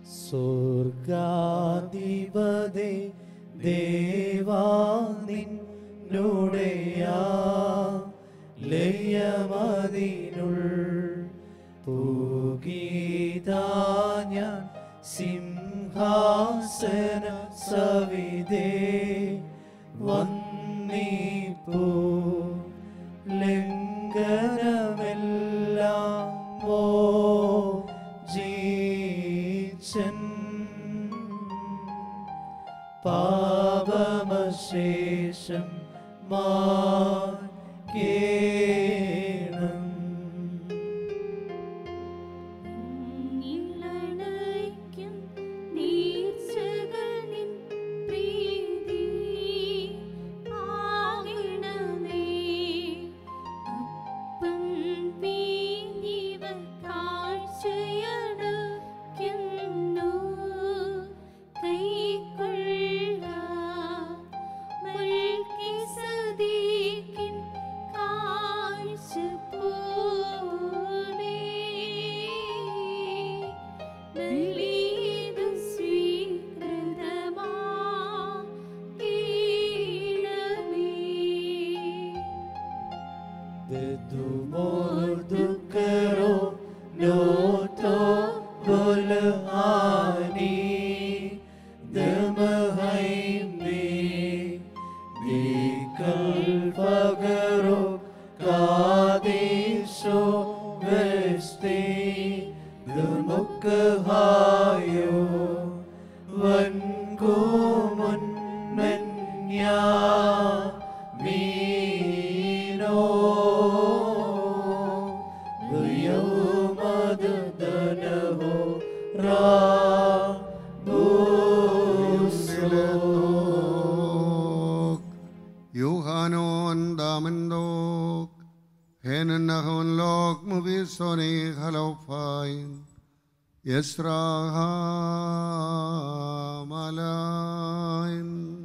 സ്വർഗാധിപതേ ദേവാനിൻ നുടയാ ലയമതിനുൾ പൂഗീതാഞ്ഞ സിംഹാസന സവിതേ വന്നിപ്പോ ലംഘനമെല്ലാം ഓ ജീച്ചൻ പാപമശേഷം മാകേണം ഇളനയ്ക്കും നീർച്ചകൾ നിൻ പ്രീതി ആകണമേ അപ്പം പീഞ്ഞിവ കാഴ്ചയടയ്ക്കുന്നു കൈക്കൊള്ള മൽക്കിസദീക്കിൻ കാഴ്ച പോലെ നല്ലീതു സ്വീകൃതമാകണമേ ദുമോർദുക്കറോ നോട്ടോ ബുൽഹാനി ദമഹൈമേ ദിക്കൽ ഫഗറോ കാദിശോ വെസ്തി ദുമുഖഹായോ വൻകൂമുൻ മെന്യാ മീനോ യൗമദനഹോ റാബുസോ Johanon damendok, henen nahon lok muvisoni halofain, Yesra malain.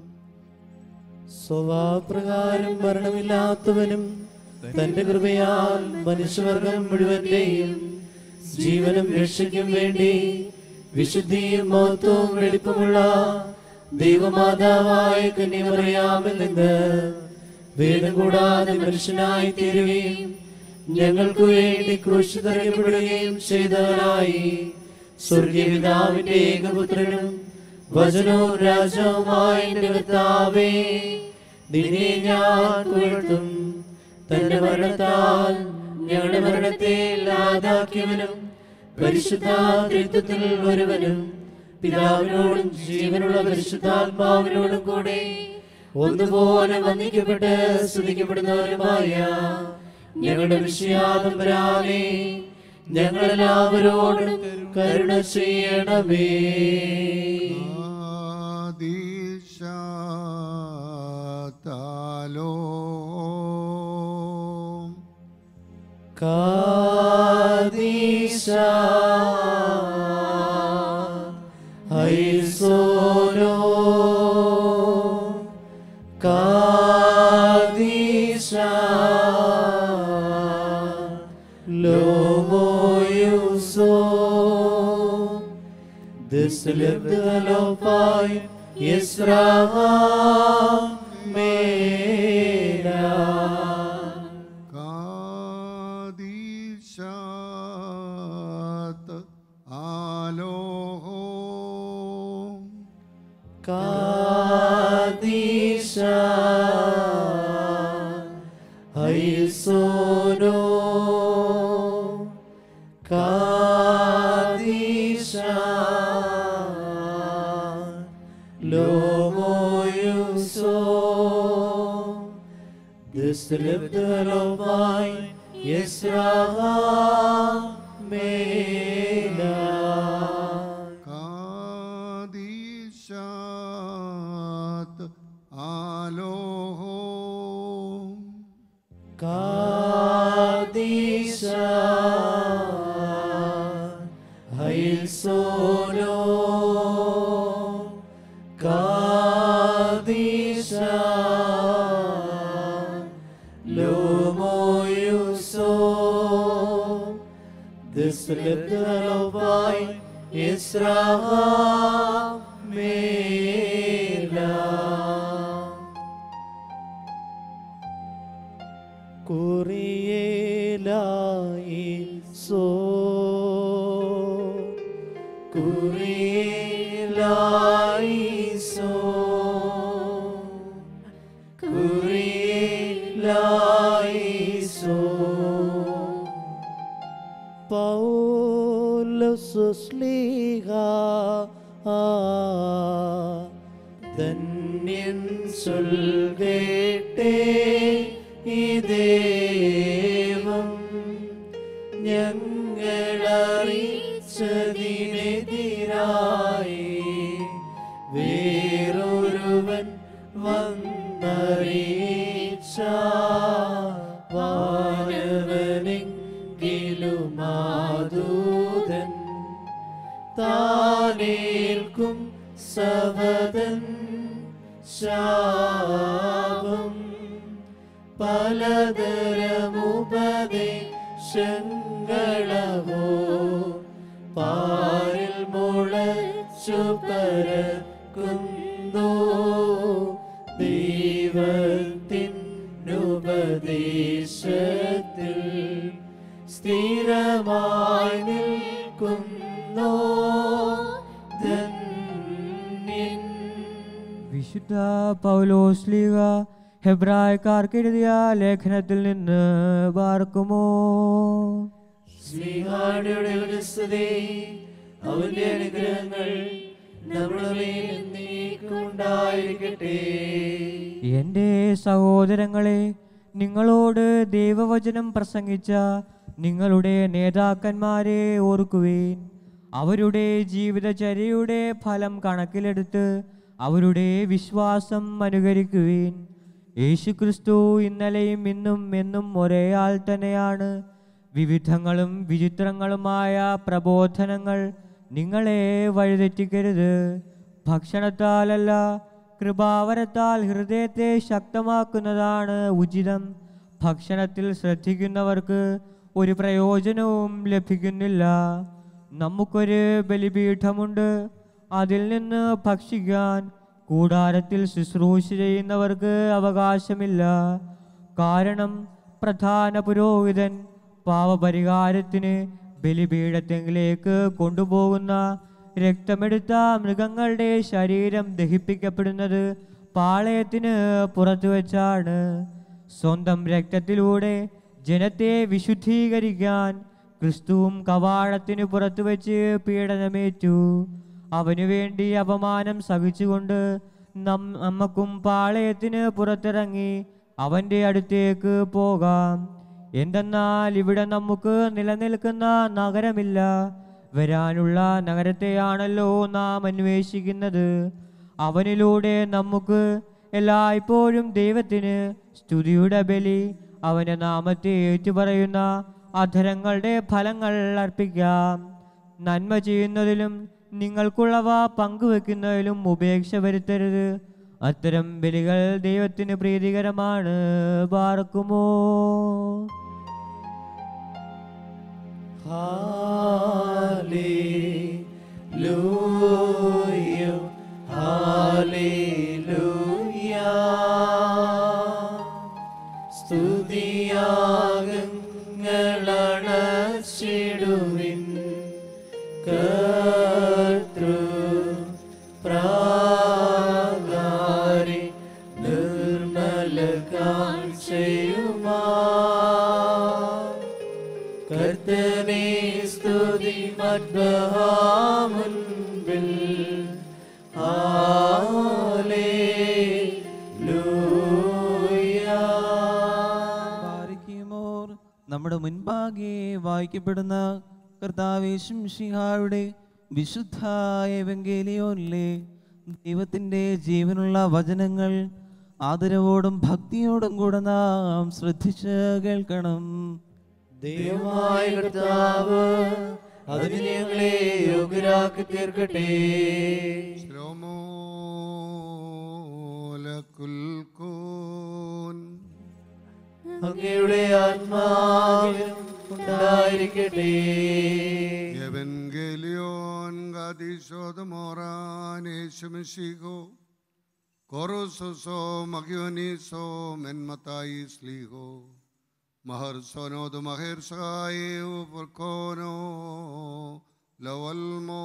സ്വഭാവപ്രകാരം മരണമില്ലാത്തവനും തന്റെ കൃപയാൽ മനുഷ്യവർഗം മുഴുവന്റെയും ജീവനും രക്ഷയ്ക്കും വേണ്ടി വിശുദ്ധിയും മഹത്വവും വെടിപ്പുമുള്ള ദൈവമാതാവായ കന്യമറിയാമിൽ നിന്ന് വേദം കൂടാതെ മനുഷ്യനായി തീരുകയും ഞങ്ങൾക്ക് വേണ്ടി ക്രൂശിതറിയപ്പെടുകയും ചെയ്തവനായി സ്വർഗീയ പിതാവിന്റെ ഏകപുത്രനും വചനവും രാജവുമായ എന്റെ കർത്താവേ നിന്നെ ഞാൻ പുകഴ്ത്തും തന്റെ മരണത്താൽ ഞങ്ങളുടെ മരണത്തെ ഇല്ലാതാക്കിയവനും പരിശുദ്ധ ത്രിത്വത്തിൽ ഒരുവനും പിതാവിനോടും ജീവനുള്ള പരിശുദ്ധാത്മാവിനോടും കൂടെ ഒന്നുപോലെ വന്ദിക്കപ്പെട്ട് സ്തുതിക്കപ്പെടുന്നവരുമായ ഞങ്ങളുടെ വിഷയാതമ്പരാനെ ഞങ്ങളെല്ലാവരോടും കരുണ ചെയ്യണമേ Adishatalom. കാദീശ ഐസോനോ കാദീശ ലോമോയുസോ This lived the Lopai Yisrael Mera. Kadishat Alohom. Kadisha Haisono Kadisha Lomoyuso This lived the Lomai Yisrael Mela Kadishat Alohom. Kadisha Haisono Kadisha Lomoyuso This little by കുറിയേലായി സോ കുറിയേലായി സോ കുറിയേലായി സോ പൗലസുസ്ലിഹ ധന്യൻ ചൊൽകേട്ടേ ഇദേവം ഞങ്ങളറിയിച്ചതിനെതിരായി വേറൊരുവൻ വന്നറിയിച്ച വാനവനെങ്കിലും മാതൂതൻ താനേൽക്കും സവതൻ ശാപം പലതരമുപദേശങ്ങളവോ പാരിൽ മുളച്ചു പരക്കുന്നോ ദൈവത്തിനുപദേശത്തിൽ സ്ഥിരമായി നിൽക്കുന്നോ ധന്യൻ വിശുദ്ധ പൗലോസ്ലിക ഹെബ്രായക്കാർക്ക് എഴുതിയ ലേഖനത്തിൽ നിന്ന് പാർക്കുമോ ശ്രീഹാടിയുടെ ഉരസ്തുതേ അവന്റെ അനുഗ്രഹങ്ങൾ നമ്മുടെ മേൽ എന്നേക്കും ഉണ്ടായിരിക്കട്ടെ എൻ്റെ സഹോദരങ്ങളെ നിങ്ങളോട് ദൈവവചനം പ്രസംഗിച്ച നിങ്ങളുടെ നേതാക്കന്മാരെ ഓർക്കുവേൻ അവരുടെ ജീവിതചര്യയുടെ ഫലം കണക്കിലെടുത്ത് അവരുടെ വിശ്വാസം അനുകരിക്കുവേൻ യേശുക്രിസ്തു ഇന്നലെയും ഇന്നും എന്നും ഒരേ ആൾ തന്നെയാണ് വിവിധങ്ങളും വിചിത്രങ്ങളുമായ പ്രബോധനങ്ങൾ നിങ്ങളെ വഴിതെറ്റിക്കരുത് ഭക്ഷണത്താലല്ല കൃപാവരത്താൽ ഹൃദയത്തെ ശക്തമാക്കുന്നതാണ് ഉചിതം ഭക്ഷണത്തിൽ ശ്രദ്ധിക്കുന്നവർക്ക് ഒരു പ്രയോജനവും ലഭിക്കുന്നില്ല നമുക്കൊരു ബലിപീഠമുണ്ട് അതിൽ നിന്ന് ഭക്ഷിക്കാൻ കൂടാരത്തിൽ ശുശ്രൂഷ ചെയ്യുന്നവർക്ക് അവകാശമില്ല കാരണം പ്രധാന പുരോഹിതൻ പാവപരിഹാരത്തിന് ബലിപീഠത്തിലേക്ക് കൊണ്ടുപോകുന്ന രക്തമെടുത്ത മൃഗങ്ങളുടെ ശരീരം ദഹിപ്പിക്കപ്പെടുന്നത് പാളയത്തിന് പുറത്തു വച്ചാണ് സ്വന്തം രക്തത്തിലൂടെ ജനത്തെ വിശുദ്ധീകരിക്കാൻ ക്രിസ്തുവും കവാടത്തിന് പുറത്തു വെച്ച് പീഡനമേറ്റു അവനു വേണ്ടി അപമാനം സഹിച്ചുകൊണ്ട് നം നമുക്കും പാളയത്തിന് പുറത്തിറങ്ങി അവൻ്റെ അടുത്തേക്ക് പോകാം എന്തെന്നാൽ ഇവിടെ നമുക്ക് നിലനിൽക്കുന്ന നഗരമില്ല വരാനുള്ള നഗരത്തെയാണല്ലോ നാം അന്വേഷിക്കുന്നത് അവനിലൂടെ നമുക്ക് എല്ലായ്പ്പോഴും ദൈവത്തിന് സ്തുതിയുടെ ബലി അവൻ്റെ നാമത്തെ ഏറ്റുപറയുന്ന അധരങ്ങളുടെ ഫലങ്ങൾ അർപ്പിക്കാം നന്മ ചെയ്യുന്നതിലും നിങ്ങൾക്കുള്ളവ പങ്കുവെക്കുന്നതിലും ഉപേക്ഷ വരുത്തരുത് അത്തരം ബലികൾ ദൈവത്തിന് പ്രീതികരമാണ് പാർക്കുമോ Hallelujah, Hallelujah. സ്തുതിയാഗങ്ങളണച്ചിടുവിൻ കർത്തൃ പ്രാകാരി നിർമ്മല കാഴ്ചയുമാ കർത്തനെ സ്തുതി മദ്ബഹാമുൻപിൽ പാരിക്കുമോർ നമ്മുടെ മുൻപാകെ വായിക്കപ്പെടുന്ന കർത്താവേശും ഷിഹായുടെ വിശുദ്ധായ വെങ്കേലിയോനിലെ ദൈവത്തിൻ്റെ ജീവനുള്ള വചനങ്ങൾ ആദരവോടും ഭക്തിയോടും കൂടെ നാം ശ്രദ്ധിച്ച് കേൾക്കണം ദൈവമായ കർത്താവ് അതിന് ഞങ്ങളെ യോഗ്യരാക്കി തീർക്കട്ടെ ശ്രോമോലക്കുൽക്കൂൻ അങ്ങയുടെ ആത്മാവിനും ഉണ്ടായിരിക്കട്ടെ എവൻഗലിയോൻ പാരാദീശോദമോറാനേശുമിശിഹോ കോറോസോസോ മഹിയോനീസോ മെന്മത്തായി സ്ലീഹോ മഹർ സോനോദ് മഹേർ സഹായോ പുർക്കോനോ ലവൽമോ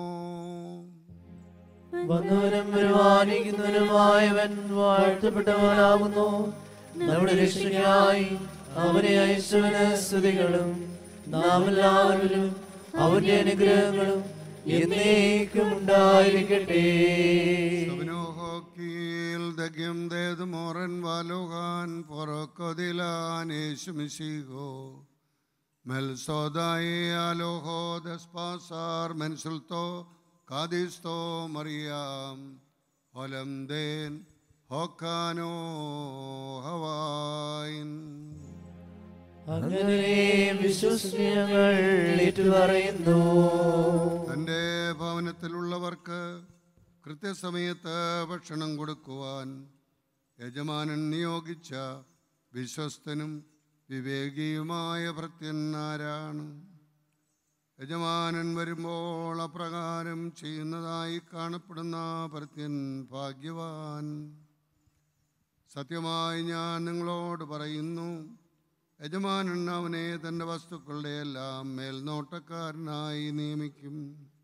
വന്നവനും വരുവാനിക്കുന്നവനുമായവൻ വാഴ്ത്തപ്പെട്ടവനാകുന്നു നമ്മുടെ രക്ഷയ്ക്കായി അവനെ അയച്ചവന് സ്തുതികളും നാം എല്ലാവരിലും അവന്റെ അനുഗ്രഹങ്ങളും എന്നേക്കും ഉണ്ടായിരിക്കട്ടെ സവനോഹോക്കീൽ ദഗ്യം ദേത് മോറൻ വാലോഹാൻ പൊറക്കൊതിലാനേശുമിശിഹോ മെൽസോദായി ആലോഹോ ദസ്പാസാർ മെൻസുൽത്തോ കാദിസ്തോ മറിയാം ഒലം ദേൻ ഹോക്കാനോ ഹവായിൻ അങ്ങനെ വിശ്വസനീയങ്ങൾ ഏറ്റുപറയുന്നു തൻ്റെ ഭവനത്തിലുള്ളവർക്ക് കൃത്യസമയത്ത് ഭക്ഷണം കൊടുക്കുവാൻ യജമാനൻ നിയോഗിച്ച വിശ്വസ്തനും വിവേകിയുമായ ഭൃത്യന്മാരാണ് യജമാനൻ വരുമ്പോൾ അപ്രകാരം ചെയ്യുന്നതായി കാണപ്പെടുന്ന ഭൃത്യൻ ഭാഗ്യവാൻ സത്യമായി ഞാൻ നിങ്ങളോട് പറയുന്നു യജമാനൻ അവനെ തൻ്റെ വസ്തുക്കളുടെ എല്ലാം മേൽനോട്ടക്കാരനായി നിയമിക്കും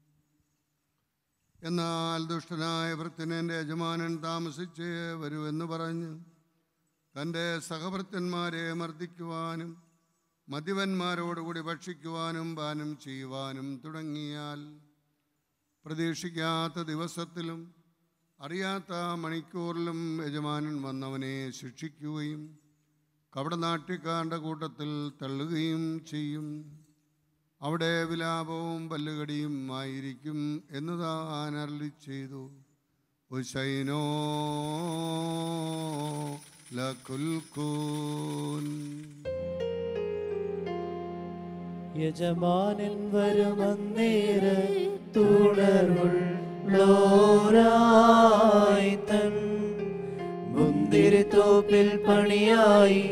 എന്നാൽ ദുഷ്ടനായ ഭൃത്യനെ എൻ്റെ യജമാനൻ താമസിച്ച് വരൂ എന്ന് പറഞ്ഞ് തൻ്റെ സഹഭൃത്യന്മാരെ മർദ്ദിക്കുവാനും മദ്യപന്മാരോടുകൂടി ഭക്ഷിക്കുവാനും പാനം ചെയ്യുവാനും തുടങ്ങിയാൽ പ്രതീക്ഷിക്കാത്ത ദിവസത്തിലും അറിയാത്ത മണിക്കൂറിലും യജമാനൻ വന്നവനെ ശിക്ഷിക്കുകയും കപടനാട്യക്കാരുടെ കൂട്ടത്തിൽ തള്ളുകയും ചെയ്യും അവിടെ വിലാപവും പല്ലുകടിയും ആയിരിക്കും എന്ന് താൻ അരളി ചെയ്തു ഉശൈനോ ലക്കുൽക്കൂൻ യജമാനൻ വരുമന്നേര തുടർവുള്ളോരായി തൻ മുന്തിരിത്തോപ്പിൽ പണിയായി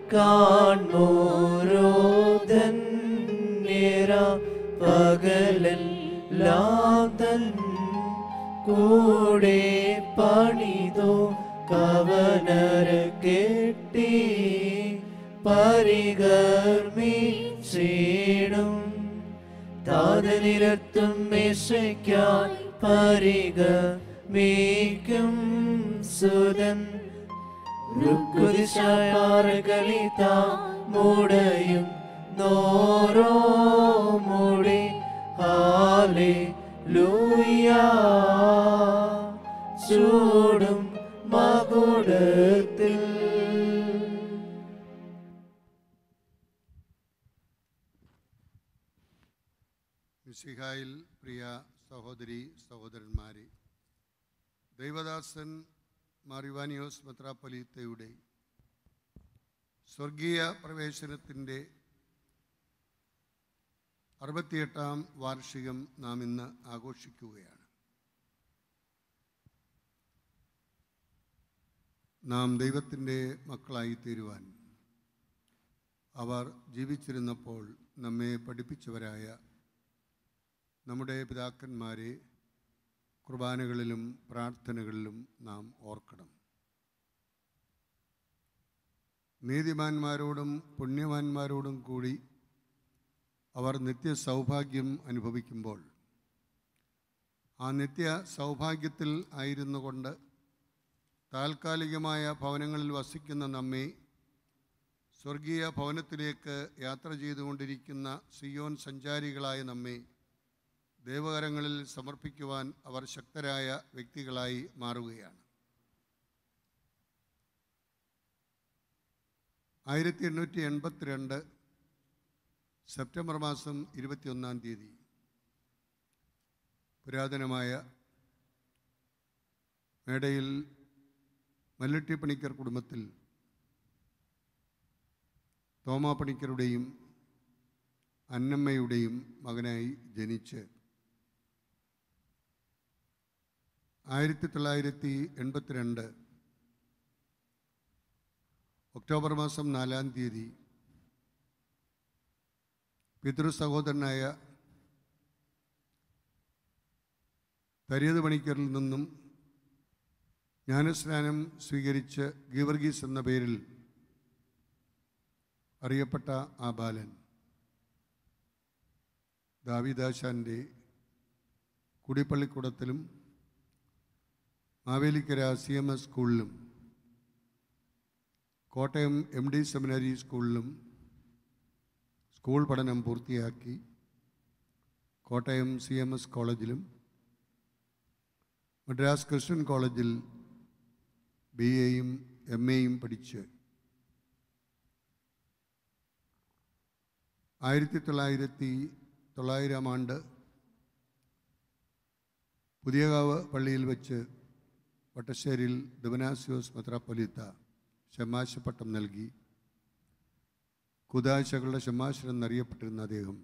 കാണോരോ ധന്യര പകലെല്ലാം തൻ കൂടെ പണിതോ കവനര കെട്ടി പരികർമ്മിച്ചിടും താതനിരത്തും മേശയ്ക്കായി പരികർമ്മിക്കും സുതൻ രുക്കുദിശാർകളിത മുടയും നോരോ മുടി ഹാലേ ലൂയ ചൂടും മകുടത്തിൽ മിശിഹായിൽ പ്രിയ സഹോദരി സഹോദരന്മാരെ ദൈവദാസൻ മാറിവാനിയോസ് മെത്രാപ്പൊലീത്തയുടെ സ്വർഗീയ പ്രവേശനത്തിൻ്റെ അറുപത്തിയെട്ടാം വാർഷികം നാം ഇന്ന് ആഘോഷിക്കുകയാണ് നാം ദൈവത്തിൻ്റെ മക്കളായി തീരുവാൻ അവർ ജീവിച്ചിരുന്നപ്പോൾ നമ്മെ പഠിപ്പിച്ചവരായ നമ്മുടെ പിതാക്കന്മാരെ കുർബാനകളിലും പ്രാർത്ഥനകളിലും നാം ഓർക്കണം നീതിമാന്മാരോടും പുണ്യവാന്മാരോടും കൂടി അവർ നിത്യ സൗഭാഗ്യം അനുഭവിക്കുമ്പോൾ ആ നിത്യ സൗഭാഗ്യത്തിൽ ആയിരുന്നു കൊണ്ട് താൽക്കാലികമായ ഭവനങ്ങളിൽ വസിക്കുന്ന നമ്മെ സ്വർഗീയ ഭവനത്തിലേക്ക് യാത്ര ചെയ്തുകൊണ്ടിരിക്കുന്ന സിയോൻ സഞ്ചാരികളായ നമ്മെ ദേവകരങ്ങളിൽ സമർപ്പിക്കുവാൻ അവർ ശക്തരായ വ്യക്തികളായി മാറുകയാണ് ആയിരത്തി എണ്ണൂറ്റി എൺപത്തിരണ്ട് സെപ്റ്റംബർ മാസം ഇരുപത്തിയൊന്നാം തീയതി പുരാതനമായ മേടയിൽ മല്ലട്ടി പണിക്കർ കുടുംബത്തിൽ തോമാ പണിക്കരുടെയും അന്നമ്മയുടെയും മകനായി ജനിച്ച് ആയിരത്തി തൊള്ളായിരത്തി എൺപത്തിരണ്ട് ഒക്ടോബർ മാസം നാലാം തീയതി പിതൃ സഹോദരനായ തരിയത് പണിക്കറിൽ നിന്നും ജ്ഞാനസ്നാനം സ്വീകരിച്ച് ഗീവർഗീസ് എന്ന പേരിൽ അറിയപ്പെട്ട ആ ബാലൻ ദാവിദാശാൻ്റെ കുടിപ്പള്ളിക്കൂടത്തിലും മാവേലിക്കര സി എം എസ് സ്കൂളിലും കോട്ടയം എം ഡി സെമിനറി സ്കൂളിലും സ്കൂൾ പഠനം പൂർത്തിയാക്കി കോട്ടയം സി എം എസ് കോളേജിലും മദ്രാസ് ക്രിസ്ത്യൻ കോളേജിൽ ബി എയും എം എയും പഠിച്ച് ആയിരത്തി തൊള്ളായിരത്തി തൊള്ളായിരം ആണ്ട് പുതിയകാവ് പള്ളിയിൽ വെച്ച് വട്ടശ്ശേരിയിൽ ദിവനാസ്യോസ് മെത്രാപ്പൊലിത്ത ഷമാശപ്പട്ടം നൽകി കുദാശകളുടെ ഷമാശൻ എന്നറിയപ്പെട്ടിരുന്ന അദ്ദേഹം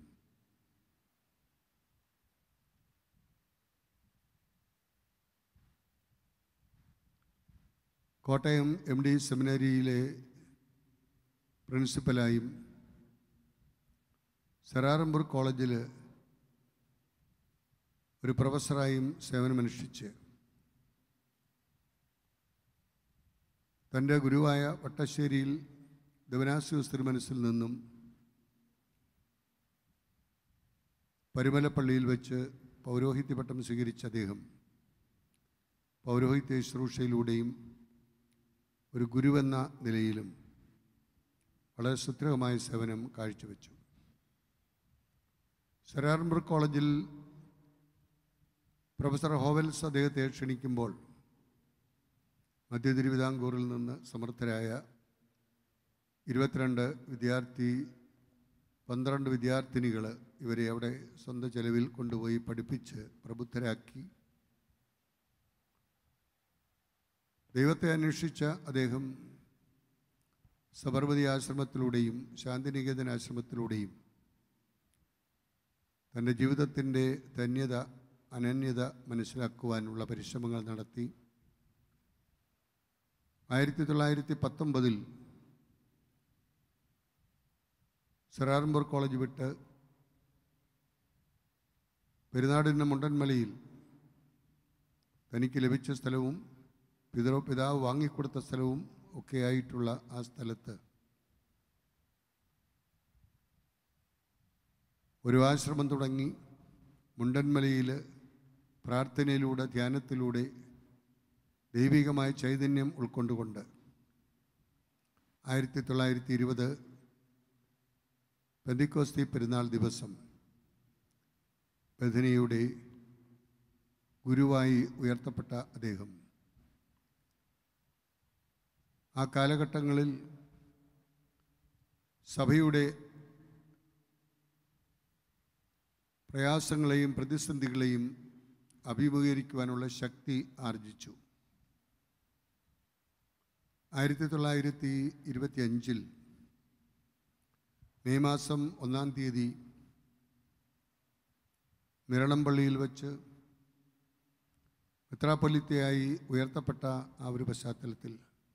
കോട്ടയം എം ഡി സെമിനറിയിലെ പ്രിൻസിപ്പലായും സെറാറമ്പൂർ കോളേജിൽ ഒരു പ്രൊഫസറായും സേവനമനുഷ്ഠിച്ച് തൻ്റെ ഗുരുവായ വട്ടശ്ശേരിയിൽ ദവനാസ്യൂസ് തിരുമനസിൽ നിന്നും പരുമലപ്പള്ളിയിൽ വെച്ച് പൗരോഹിത്യ പട്ടം സ്വീകരിച്ച അദ്ദേഹം പൗരോഹിത്യ ശുശ്രൂഷയിലൂടെയും ഒരു ഗുരുവെന്ന നിലയിലും വളരെ സുദൃഢമായ സേവനം കാഴ്ചവെച്ചു സെറാർമ്പർ കോളേജിൽ പ്രൊഫസർ ഹോവൽസ് അദ്ദേഹത്തെ ക്ഷണിക്കുമ്പോൾ മധ്യ തിരുവിതാംകൂറിൽ നിന്ന് സമർത്ഥരായ ഇരുപത്തിരണ്ട് വിദ്യാർത്ഥി പന്ത്രണ്ട് വിദ്യാർത്ഥിനികൾ ഇവരെ അവിടെ സ്വന്തം ചെലവിൽ കൊണ്ടുപോയി പഠിപ്പിച്ച് പ്രബുദ്ധരാക്കി ദൈവത്തെ അന്വേഷിച്ച അദ്ദേഹം സബർമതി ആശ്രമത്തിലൂടെയും ശാന്തിനികേതൻ ആശ്രമത്തിലൂടെയും തൻ്റെ ജീവിതത്തിൻ്റെ ധന്യത അനന്യത മനസ്സിലാക്കുവാനുള്ള പരിശ്രമങ്ങൾ നടത്തി ആയിരത്തി തൊള്ളായിരത്തി പത്തൊമ്പതിൽ സെറാറമ്പൂർ കോളേജ് വിട്ട് പെരുന്നാടിൻ്റെ മുണ്ടൻമലയിൽ തനിക്ക് ലഭിച്ച സ്ഥലവും പിതൃ പിതാവ് വാങ്ങിക്കൊടുത്ത സ്ഥലവും ഒക്കെയായിട്ടുള്ള ആ സ്ഥലത്ത് ഒരു ആശ്രമം തുടങ്ങി മുണ്ടൻമലയിൽ പ്രാർത്ഥനയിലൂടെ ധ്യാനത്തിലൂടെ ദൈവികമായ ചൈതന്യം ഉൾക്കൊണ്ടുകൊണ്ട് ആയിരത്തി തൊള്ളായിരത്തി ഇരുപത് പെന്തിക്കോസ്തി പെരുന്നാൾ ദിവസം ബഥനിയുടെ ഗുരുവായി ഉയർത്തപ്പെട്ട അദ്ദേഹം ആ കാലഘട്ടങ്ങളിൽ സഭയുടെ പ്രയാസങ്ങളെയും പ്രതിസന്ധികളെയും അഭിമുഖീകരിക്കുവാനുള്ള ശക്തി ആർജിച്ചു ആയിരത്തി തൊള്ളായിരത്തി ഇരുപത്തി അഞ്ചിൽ മെയ് മാസം ഒന്നാം തീയതി മിരണംപള്ളിയിൽ വച്ച് മെത്രാപ്പൊലിത്തയായി ഉയർത്തപ്പെട്ട ആ ഒരു പശ്ചാത്തലത്തിൽ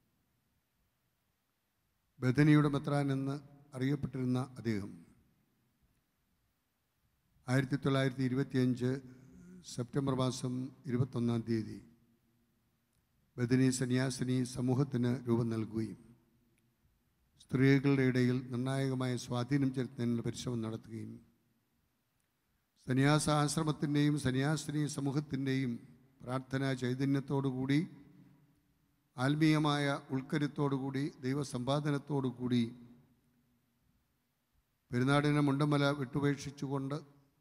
ബദനിയുടെ മെത്രാൻ എന്ന് അറിയപ്പെട്ടിരുന്ന അദ്ദേഹം ആയിരത്തി തൊള്ളായിരത്തി ഇരുപത്തിയഞ്ച് സെപ്റ്റംബർ മാസം ഇരുപത്തൊന്നാം തീയതി ബദനി സന്യാസിനി സമൂഹത്തിന് രൂപം നൽകുകയും സ്ത്രീകളുടെ ഇടയിൽ നിർണായകമായ സ്വാധീനം ചെലുത്തുന്നതിനുള്ള പരിശ്രമം നടത്തുകയും സന്യാസ ആശ്രമത്തിൻ്റെയും സന്യാസിനി സമൂഹത്തിൻ്റെയും പ്രാർത്ഥനാ ചൈതന്യത്തോടുകൂടി ആത്മീയമായ ഉൾക്കരുത്തോടുകൂടി ദൈവസമ്പാദനത്തോടുകൂടി പെരുന്നാടിനെ മുണ്ടമല വിട്ടുപേക്ഷിച്ചുകൊണ്ട്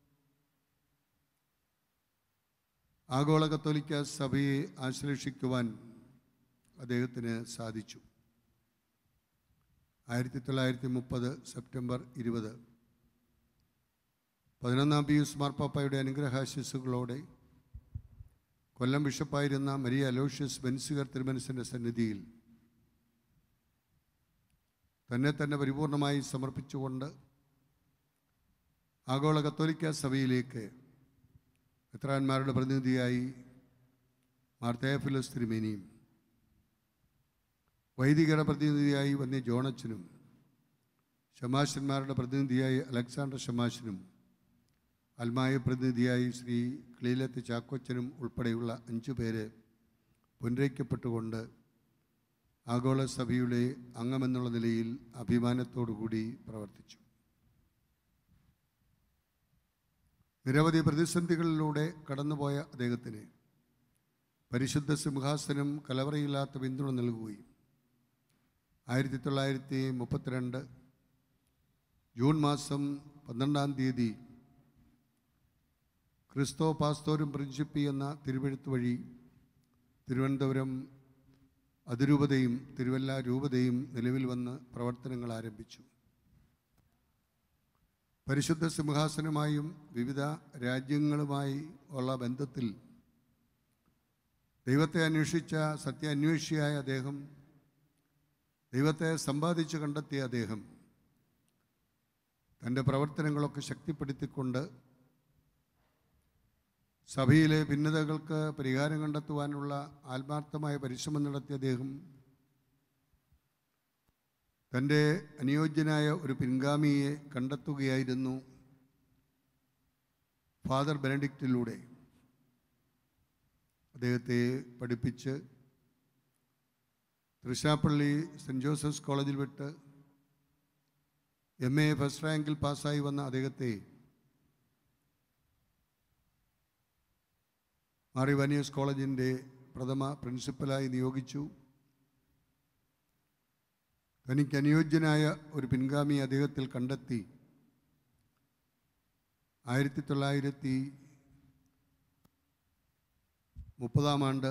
ആഗോള കത്തോലിക്ക സഭയെ ആശ്ലേഷിക്കുവാൻ അദ്ദേഹത്തിന് സാധിച്ചു ആയിരത്തി തൊള്ളായിരത്തി മുപ്പത് സെപ്റ്റംബർ ഇരുപത് പതിനൊന്നാം പിയൂസ് മാർപ്പാപ്പയുടെ അനുഗ്രഹാശിസുകളോടെ കൊല്ലം ബിഷപ്പായിരുന്ന മരിയ അലോഷ്യസ് ബെൻസുകർ തിരുമനസിൻ്റെ സന്നിധിയിൽ തന്നെ തന്നെ പരിപൂർണമായി സമർപ്പിച്ചുകൊണ്ട് ആഗോള കത്തോലിക്ക സഭയിലേക്ക് മെത്രാന്മാരുടെ പ്രതിനിധിയായി മാർത്തേഫിലോസ് തിരുമേനിയും വൈദികരുടെ പ്രതിനിധിയായി വന്യ ജോണച്ചനും ഷമാശന്മാരുടെ പ്രതിനിധിയായി അലക്സാണ്ടർ ഷമാശനും അൽമായ പ്രതിനിധിയായി ശ്രീ ക്ലീലത്ത് ചാക്കോച്ചനും ഉൾപ്പെടെയുള്ള അഞ്ചു പേര് പുനരയ്ക്കപ്പെട്ടുകൊണ്ട് ആഗോള സഭയുടെ അംഗമെന്നുള്ള നിലയിൽ അഭിമാനത്തോടുകൂടി പ്രവർത്തിച്ചു നിരവധി പ്രതിസന്ധികളിലൂടെ കടന്നുപോയ അദ്ദേഹത്തിന് പരിശുദ്ധ സിംഹാസനം കലവറയില്ലാത്ത പിന്തുണ നൽകുകയും ആയിരത്തി തൊള്ളായിരത്തി മുപ്പത്തിരണ്ട് ജൂൺ മാസം പന്ത്രണ്ടാം തീയതി ക്രിസ്തോ പാസ്തോരും പ്രിൻസിപ്പി എന്ന തിരുവെഴുത്ത് വഴി തിരുവനന്തപുരം അതിരൂപതയും തിരുവല്ല രൂപതയും നിലവിൽ വന്ന് പ്രവർത്തനങ്ങൾ ആരംഭിച്ചു പരിശുദ്ധ സിംഹാസനമായും വിവിധ രാജ്യങ്ങളുമായി ഉള്ള ബന്ധത്തിൽ ദൈവത്തെ അന്വേഷിച്ച സത്യാന്വേഷിയായ അദ്ദേഹം ദൈവത്തെ സമ്പാദിച്ചു കണ്ടെത്തിയ അദ്ദേഹം തൻ്റെ പ്രവർത്തനങ്ങളൊക്കെ ശക്തിപ്പെടുത്തിക്കൊണ്ട് സഭയിലെ ഭിന്നതകൾക്ക് പരിഹാരം കണ്ടെത്തുവാനുള്ള ആത്മാർത്ഥമായ പരിശ്രമം നടത്തിയ അദ്ദേഹം തൻ്റെ അനുയോജ്യനായ ഒരു പിൻഗാമിയെ കണ്ടെത്തുകയായിരുന്നു ഫാദർ ബെനഡിക്റ്റിലൂടെ അദ്ദേഹത്തെ പഠിപ്പിച്ച് തൃശ്ശാപ്പള്ളി സെൻറ് ജോസഫ്സ് കോളേജിൽ വിട്ട് എം എ ഫസ്റ്റ് റാങ്കിൽ പാസ്സായി വന്ന അദ്ദേഹത്തെ മാറി വാനിയസ് കോളേജിൻ്റെ പ്രഥമ പ്രിൻസിപ്പലായി നിയോഗിച്ചു തനിക്ക് അനുയോജ്യനായ ഒരു പിൻഗാമി അദ്ദേഹത്തിൽ കണ്ടെത്തി ആയിരത്തി തൊള്ളായിരത്തി മുപ്പതാം ആണ്ട്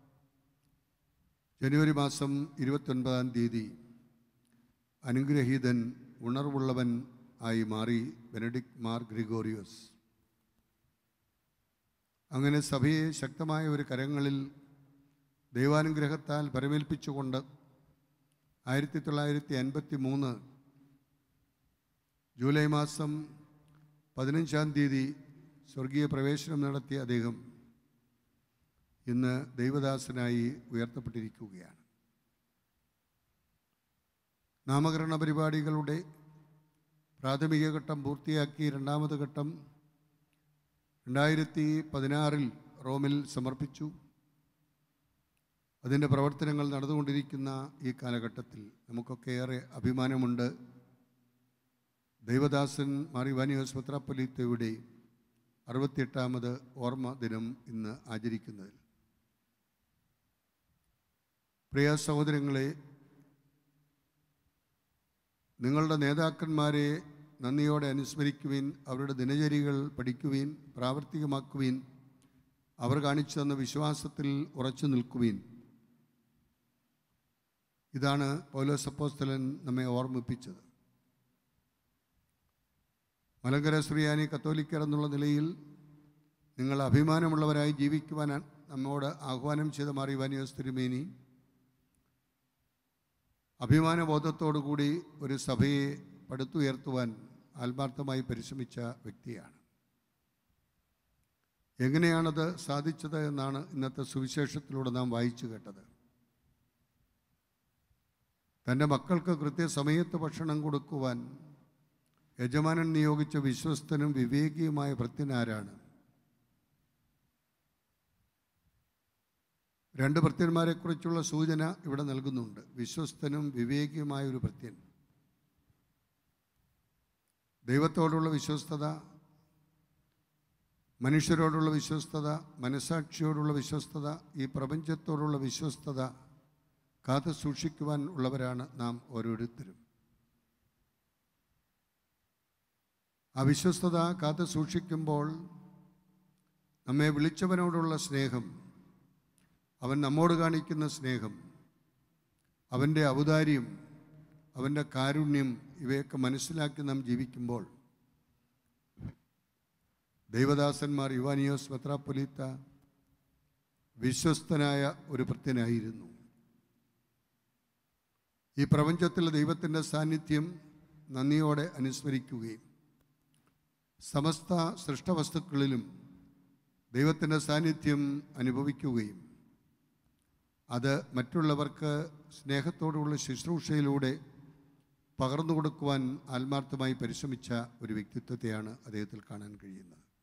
ജനുവരി മാസം ഇരുപത്തൊൻപതാം തീയതി അനുഗ്രഹീതൻ ഉണർവുള്ളവൻ ആയി മാറി ബെനഡിക് മാർ ഗ്രിഗോറിയോസ് അങ്ങനെ സഭയെ ശക്തമായ ഒരു കരങ്ങളിൽ ദൈവാനുഗ്രഹത്താൽ പരമേൽപ്പിച്ചുകൊണ്ട് ആയിരത്തി തൊള്ളായിരത്തി അൻപത്തി മൂന്ന് ജൂലൈ മാസം പതിനഞ്ചാം തീയതി സ്വർഗീയ പ്രവേശനം നടത്തിയ അദ്ദേഹം ഇന്ന് ദൈവദാസനായി ഉയർത്തപ്പെട്ടിരിക്കുകയാണ് നാമകരണ പരിപാടികളുടെ പ്രാഥമിക ഘട്ടം പൂർത്തിയാക്കി രണ്ടാമത് ഘട്ടം രണ്ടായിരത്തി പതിനാറിൽ റോമിൽ സമർപ്പിച്ചു അതിൻ്റെ പ്രവർത്തനങ്ങൾ നടന്നുകൊണ്ടിരിക്കുന്ന ഈ കാലഘട്ടത്തിൽ നമുക്കൊക്കെ ഏറെ അഭിമാനമുണ്ട് ദൈവദാസൻ മാറിവാനിയോസ് പത്രാപ്പൊലിത്തയുടെ അറുപത്തിയെട്ടാമത് ഓർമ്മ ദിനം ഇന്ന് ആചരിക്കുന്നതിൽ പ്രിയ സഹോദരങ്ങളെ നിങ്ങളുടെ നേതാക്കന്മാരെ നന്ദിയോടെ അനുസ്മരിക്കുവിൻ അവരുടെ ദിനചര്യകൾ പഠിക്കുവിൻ പ്രാവർത്തികമാക്കുവിൻ അവർ കാണിച്ചു തന്ന വിശ്വാസത്തിൽ ഉറച്ചു നിൽക്കുവിൻ ഇതാണ് പൗലോസ് അപ്പോസ്തലൻ നമ്മെ ഓർമ്മിപ്പിച്ചത് മലങ്കര ശ്രീയാനി കത്തോലിക്കർ എന്നുള്ള നിലയിൽ നിങ്ങൾ അഭിമാനമുള്ളവരായി ജീവിക്കുവാൻ നമ്മോട് ആഹ്വാനം ചെയ്ത മാറിവാനിയോസ് തിരുമേനി അഭിമാനബോധത്തോടുകൂടി ഒരു സഭയെ പടുത്തുയർത്തുവാൻ ആത്മാർത്ഥമായി പരിശ്രമിച്ച വ്യക്തിയാണ് എങ്ങനെയാണത് സാധിച്ചത് എന്നാണ് ഇന്നത്തെ സുവിശേഷത്തിലൂടെ നാം വായിച്ചു കേട്ടത് തൻ്റെ മക്കൾക്ക് കൃത്യസമയത്ത് ഭക്ഷണം കൊടുക്കുവാൻ യജമാനൻ നിയോഗിച്ച വിശ്വസ്തനും വിവേകിയുമായ ഭൃത്യനാരാണ് രണ്ട് ഭൃത്യന്മാരെക്കുറിച്ചുള്ള സൂചന ഇവിടെ നൽകുന്നുണ്ട് വിശ്വസ്തനും വിവേകിയുമായ ഒരു ഭൃത്യൻ ദൈവത്തോടുള്ള വിശ്വസ്തത മനുഷ്യരോടുള്ള വിശ്വസ്തത മനസാക്ഷിയോടുള്ള വിശ്വസ്തത ഈ പ്രപഞ്ചത്തോടുള്ള വിശ്വസ്തത കാത്തു സൂക്ഷിക്കുവാൻ ഉള്ളവരാണ് നാം ഓരോരുത്തരും ആ വിശ്വസ്തത കാത്തു സൂക്ഷിക്കുമ്പോൾ നമ്മെ വിളിച്ചവനോടുള്ള സ്നേഹം അവൻ നമ്മോട് കാണിക്കുന്ന സ്നേഹം അവൻ്റെ ഔദാര്യം അവൻ്റെ കാരുണ്യം ഇവയൊക്കെ മനസ്സിലാക്കി നാം ജീവിക്കുമ്പോൾ ദൈവദാസന്മാർ യുവാനിയോസ് മെത്രാപ്പൊലീത്ത വിശ്വസ്തനായ ഒരു ഭൃത്യനായിരുന്നു ഈ പ്രപഞ്ചത്തിൽ ദൈവത്തിൻ്റെ സാന്നിധ്യം നന്ദിയോടെ അനുസ്മരിക്കുകയും സമസ്ത സൃഷ്ടവസ്തുക്കളിലും ദൈവത്തിൻ്റെ സാന്നിധ്യം അനുഭവിക്കുകയും അത് മറ്റുള്ളവർക്ക് സ്നേഹത്തോടുള്ള ശുശ്രൂഷയിലൂടെ പകർന്നു കൊടുക്കുവാൻ ആത്മാർത്ഥമായി പരിശ്രമിച്ച ഒരു വ്യക്തിത്വത്തെയാണ് അദ്ദേഹത്തിൽ കാണാൻ കഴിയുന്നത്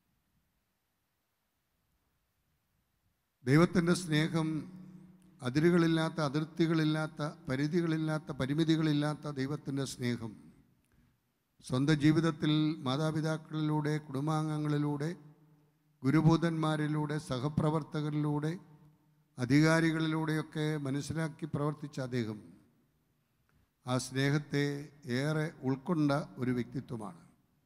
ദൈവത്തിൻ്റെ സ്നേഹം അതിരുകളില്ലാത്ത അതിർത്തികളില്ലാത്ത പരിധികളില്ലാത്ത പരിമിതികളില്ലാത്ത ദൈവത്തിൻ്റെ സ്നേഹം സ്വന്തം ജീവിതത്തിൽ മാതാപിതാക്കളിലൂടെ കുടുംബാംഗങ്ങളിലൂടെ ഗുരുഭൂതന്മാരിലൂടെ സഹപ്രവർത്തകരിലൂടെ അധികാരികളിലൂടെയൊക്കെ മനസ്സിലാക്കി പ്രവർത്തിച്ച അദ്ദേഹം ആ സ്നേഹത്തെ ഏറെ ഉൾക്കൊണ്ട ഒരു വ്യക്തിത്വമാണ്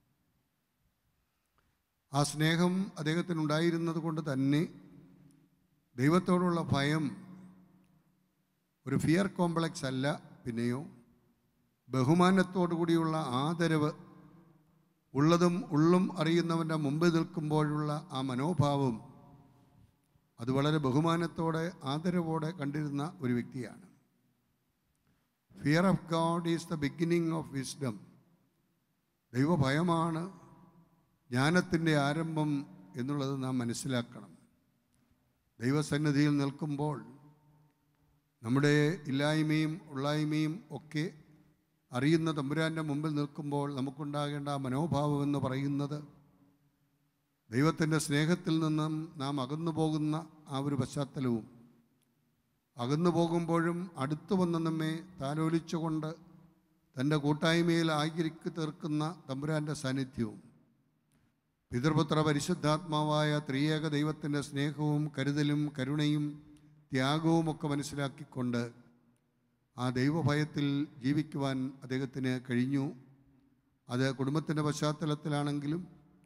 ആ സ്നേഹം അദ്ദേഹത്തിനുണ്ടായിരുന്നത് കൊണ്ട് തന്നെ ദൈവത്തോടുള്ള ഭയം ഒരു ഫിയർ കോംപ്ലക്സ് അല്ല പിന്നെയോ ബഹുമാനത്തോടു കൂടിയുള്ള ആദരവ് ഉള്ളതും ഉള്ളും അറിയുന്നവൻ്റെ മുമ്പിൽ നിൽക്കുമ്പോഴുള്ള ആ മനോഭാവം അത് വളരെ ബഹുമാനത്തോടെ ആദരവോടെ കണ്ടിരുന്ന ഒരു വ്യക്തിയാണ് fear of God is the beginning of wisdom ദൈവഭയമാണ് ജ്ഞാനത്തിൻ്റെ ആരംഭം എന്നുള്ളത് നാം മനസ്സിലാക്കണം ദൈവസന്നിധിയിൽ നിൽക്കുമ്പോൾ നമ്മുടെ ഇല്ലായ്മയും ഉള്ളായ്മയും ഒക്കെ അറിയുന്ന തമ്പുരാൻ്റെ മുമ്പിൽ നിൽക്കുമ്പോൾ നമുക്കുണ്ടാകേണ്ട ആ മനോഭാവം എന്ന് പറയുന്നത് ദൈവത്തിൻ്റെ സ്നേഹത്തിൽ നിന്നും നാം അകന്നു പോകുന്ന ആ ഒരു പശ്ചാത്തലവും അകന്നു പോകുമ്പോഴും അടുത്തു വന്ന് നമ്മെ താലോലിച്ചുകൊണ്ട് തൻ്റെ കൂട്ടായ്മയിൽ ആയിരിക്കി തീർക്കുന്ന തമ്പുരാൻ്റെ സാന്നിധ്യവും പിതൃപുത്ര പരിശുദ്ധാത്മാവായ ത്രിയേക ദൈവത്തിൻ്റെ സ്നേഹവും കരുതലും കരുണയും ത്യാഗവും ഒക്കെ മനസ്സിലാക്കിക്കൊണ്ട് ആ ദൈവഭയത്തിൽ ജീവിക്കുവാൻ അദ്ദേഹത്തിന് കഴിഞ്ഞു അത് കുടുംബത്തിൻ്റെ പശ്ചാത്തലത്തിലാണെങ്കിലും